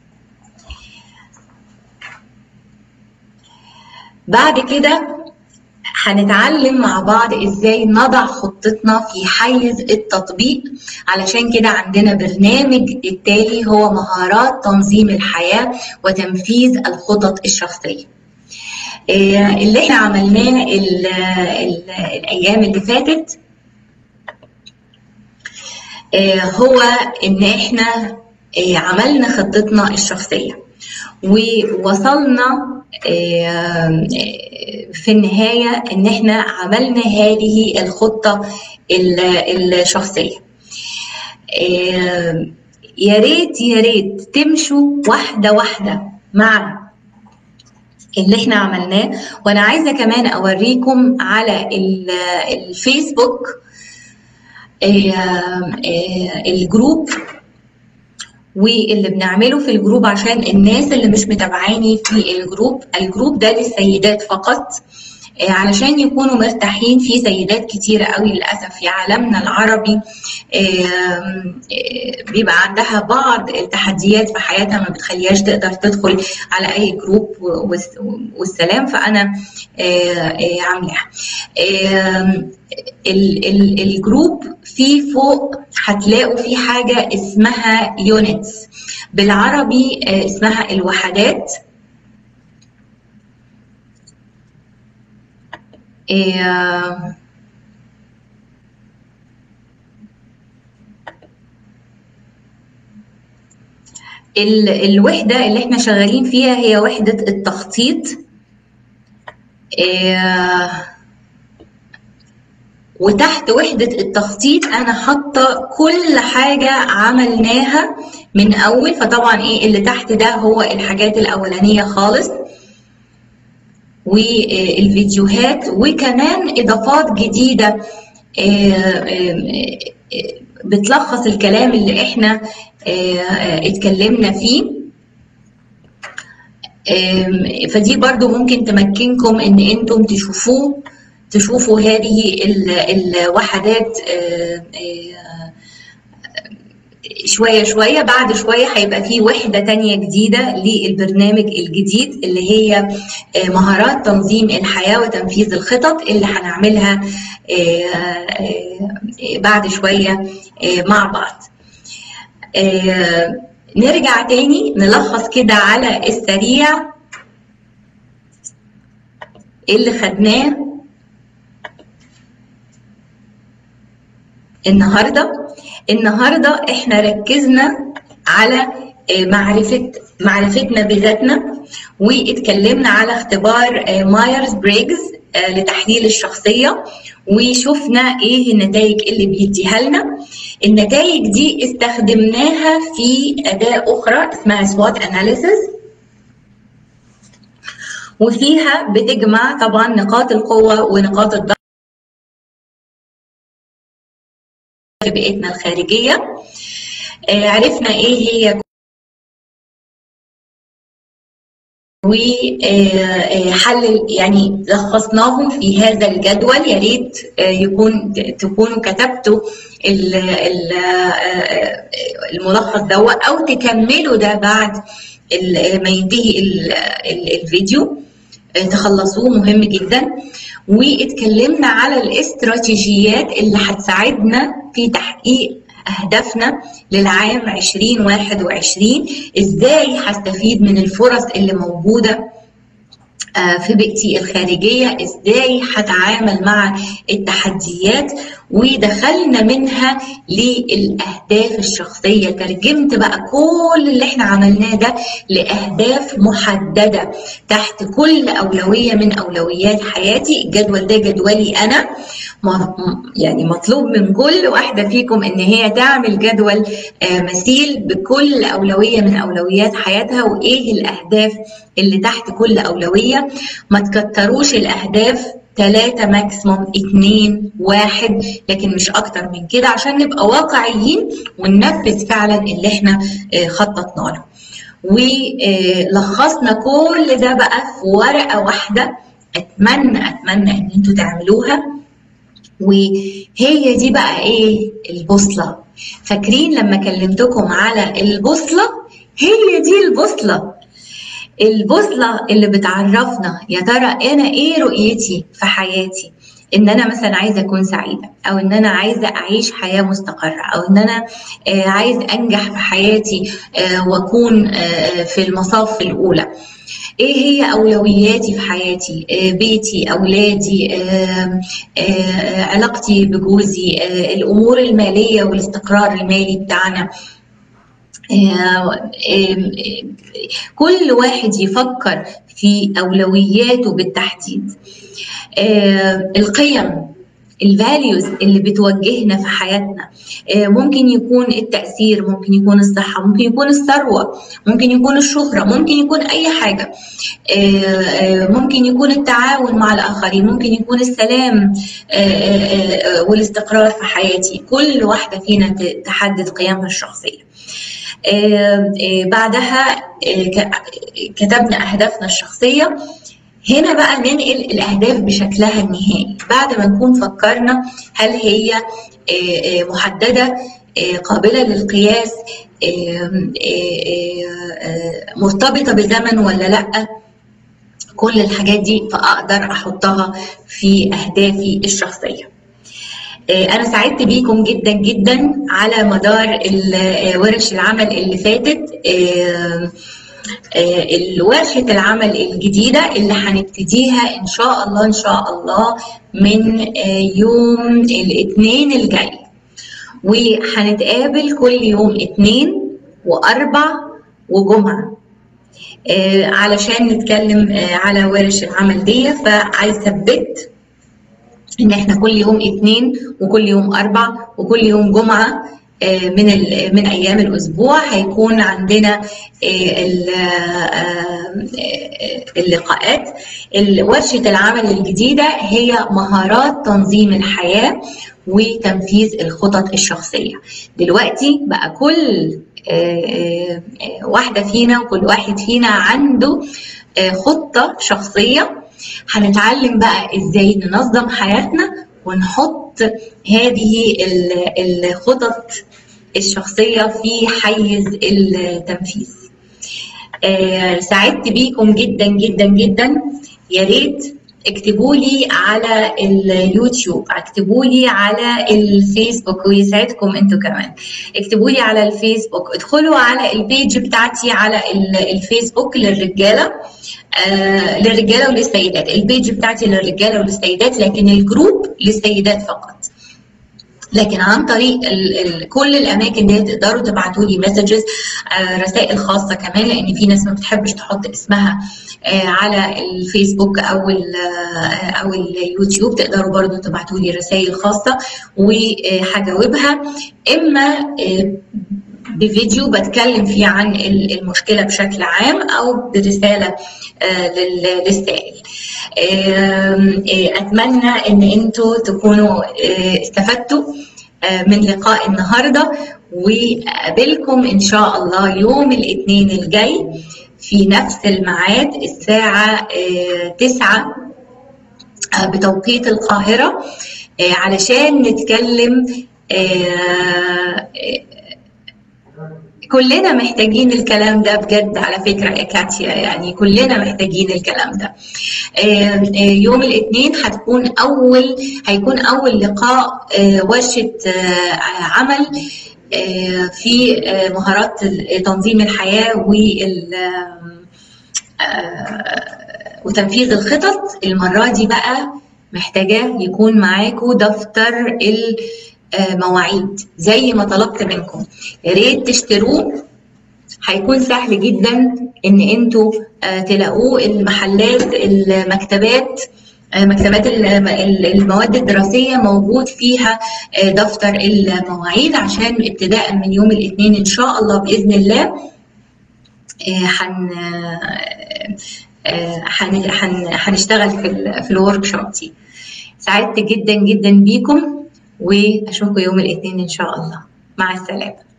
بعد كده هنتعلم مع بعض ازاي نضع خطتنا في حيز التطبيق علشان كده عندنا برنامج التالي هو مهارات تنظيم الحياة وتنفيذ الخطط الشخصية اللي احنا عملناه ال ال الايام اللي فاتت هو ان احنا عملنا خطتنا الشخصية ووصلنا في النهاية إن إحنا عملنا هذه الخطة الشخصية يا ريت يا ريت تمشوا واحده واحده مع اللي احنا عملناه وانا عايزه كمان اوريكم على الفيسبوك الجروب واللي بنعمله في الجروب عشان الناس اللي مش متابعاني في الجروب الجروب ده للسيدات فقط علشان يكونوا مرتاحين في سيدات كتيرة قوي للأسف في عالمنا العربي بيبقى عندها بعض التحديات في حياتها ما بتخليهاش تقدر تدخل على أي جروب والسلام فأنا عاملاها الجروب فيه فوق هتلاقوا في حاجة اسمها يونتس بالعربي اسمها الوحدات الوحدة اللي احنا شغالين فيها هي وحدة التخطيط وتحت وحدة التخطيط أنا حاطة كل حاجة عملناها من أول فطبعا إيه اللي تحت ده هو الحاجات الأولانية خالص والفيديوهات وكمان اضافات جديده بتلخص الكلام اللي احنا اتكلمنا فيه فدي برضو ممكن تمكنكم ان انتم تشوفوه تشوفوا هذه الوحدات شوية شوية بعد شوية هيبقى في وحدة تانية جديدة للبرنامج الجديد اللي هي مهارات تنظيم الحياة وتنفيذ الخطط اللي هنعملها بعد شوية مع بعض نرجع تاني نلخص كده على السريع اللي خدناه النهارده النهارده احنا ركزنا على معرفه معرفتنا بذاتنا واتكلمنا على اختبار مايرز بريجز لتحليل الشخصيه وشفنا ايه النتائج اللي بيديها لنا النتائج دي استخدمناها في اداه اخرى اسمها سوات اناليسيس وفيها بتجمع طبعا نقاط القوه ونقاط الضعف في بيئتنا الخارجية عرفنا ايه هي وحلل يعني لخصناهم في هذا الجدول يا ريت يكون تكونوا كتبتوا الملخص ده او تكملوا ده بعد ما ينتهي الفيديو تخلصوه مهم جدا واتكلمنا على الاستراتيجيات اللي هتساعدنا في تحقيق اهدافنا للعام 2021 ازاي هستفيد من الفرص اللي موجوده في بيئتي الخارجيه ازاي هتعامل مع التحديات ودخلنا منها للاهداف الشخصيه ترجمت بقى كل اللي احنا عملناه ده لاهداف محدده تحت كل اولويه من اولويات حياتي الجدول ده جدولي انا يعني مطلوب من كل واحده فيكم ان هي تعمل جدول مثيل بكل اولويه من اولويات حياتها وايه الاهداف اللي تحت كل اولويه ما تكتروش الاهداف ثلاثة ماكسيموم اتنين واحد لكن مش أكتر من كده عشان نبقى واقعيين وننفذ فعلا اللي احنا خططنا له. ولخصنا كل ده بقى في ورقة واحدة أتمنى أتمنى إن أنتوا تعملوها وهي دي بقى إيه البوصلة فاكرين لما كلمتكم على البوصلة هي دي البوصلة البوصله اللي بتعرفنا يا ترى انا ايه رؤيتي في حياتي ان انا مثلا عايزه اكون سعيده او ان انا عايزه اعيش حياه مستقره او ان انا عايز انجح في حياتي واكون في المصاف الاولى ايه هي اولوياتي في حياتي بيتي اولادي علاقتي بجوزي الامور الماليه والاستقرار المالي بتاعنا كل واحد يفكر في اولوياته بالتحديد القيم الفاليوز اللي بتوجهنا في حياتنا ممكن يكون التأثير ممكن يكون الصحة ممكن يكون الثروة ممكن يكون الشهرة ممكن يكون أي حاجة ممكن يكون التعاون مع الآخرين ممكن يكون السلام والاستقرار في حياتي كل واحدة فينا تحدد قيمها الشخصية بعدها كتبنا أهدافنا الشخصية هنا بقى ننقل الأهداف بشكلها النهائي بعد ما نكون فكرنا هل هي محددة قابلة للقياس مرتبطة بزمن ولا لأ كل الحاجات دي فأقدر أحطها في أهدافي الشخصية أنا سعدت بيكم جدا جدا على مدار ورش العمل اللي فاتت ورشة العمل الجديدة اللي هنبتديها إن شاء الله إن شاء الله من يوم الاثنين الجاي وهنتقابل كل يوم اثنين وأربع وجمعة علشان نتكلم على ورش العمل دي فعايز ثبت ان احنا كل يوم اثنين وكل يوم اربع وكل يوم جمعه من من ايام الاسبوع هيكون عندنا اللقاءات ورشه العمل الجديده هي مهارات تنظيم الحياه وتنفيذ الخطط الشخصيه دلوقتي بقى كل واحده فينا وكل واحد فينا عنده خطه شخصيه هنتعلم بقى ازاي ننظم حياتنا ونحط هذه الخطط الشخصية في حيز التنفيذ آه سعدت بيكم جدا جدا جدا يا ريت اكتبوا لي على اليوتيوب اكتبوا لي على الفيسبوك ويسعدكم انتوا كمان اكتبوا لي على الفيسبوك ادخلوا على البيج بتاعتي على الفيسبوك للرجاله آه للرجاله وللسيدات البيج بتاعتي للرجاله وللسيدات لكن الجروب للسيدات فقط لكن عن طريق ال ال كل الاماكن دي تقدروا تبعتوا لي مسجز آه رسائل خاصه كمان لان في ناس ما بتحبش تحط اسمها آه على الفيسبوك او ال او اليوتيوب تقدروا برضو تبعتوا لي رسائل خاصه وهجاوبها اما بفيديو بتكلم فيه عن المشكله بشكل عام او برساله للسائل اتمنى ان انتوا تكونوا استفدتوا من لقاء النهارده وقابلكم ان شاء الله يوم الاثنين الجاي في نفس الميعاد الساعه 9 بتوقيت القاهره علشان نتكلم كلنا محتاجين الكلام ده بجد على فكرة يا كاتيا يعني كلنا محتاجين الكلام ده يوم الاثنين هتكون أول هيكون أول لقاء ورشة عمل في مهارات تنظيم الحياة وال وتنفيذ الخطط المرة دي بقى محتاجة يكون معاكم دفتر مواعيد زي ما طلبت منكم يا ريت تشتروه هيكون سهل جدا ان انتوا تلاقوه المحلات المكتبات مكتبات المواد الدراسية موجود فيها دفتر المواعيد عشان ابتداء من يوم الاثنين ان شاء الله بإذن الله هنشتغل في في الورك شوب دي سعدت جدا جدا بيكم واشوفكم يوم الاثنين ان شاء الله مع السلامه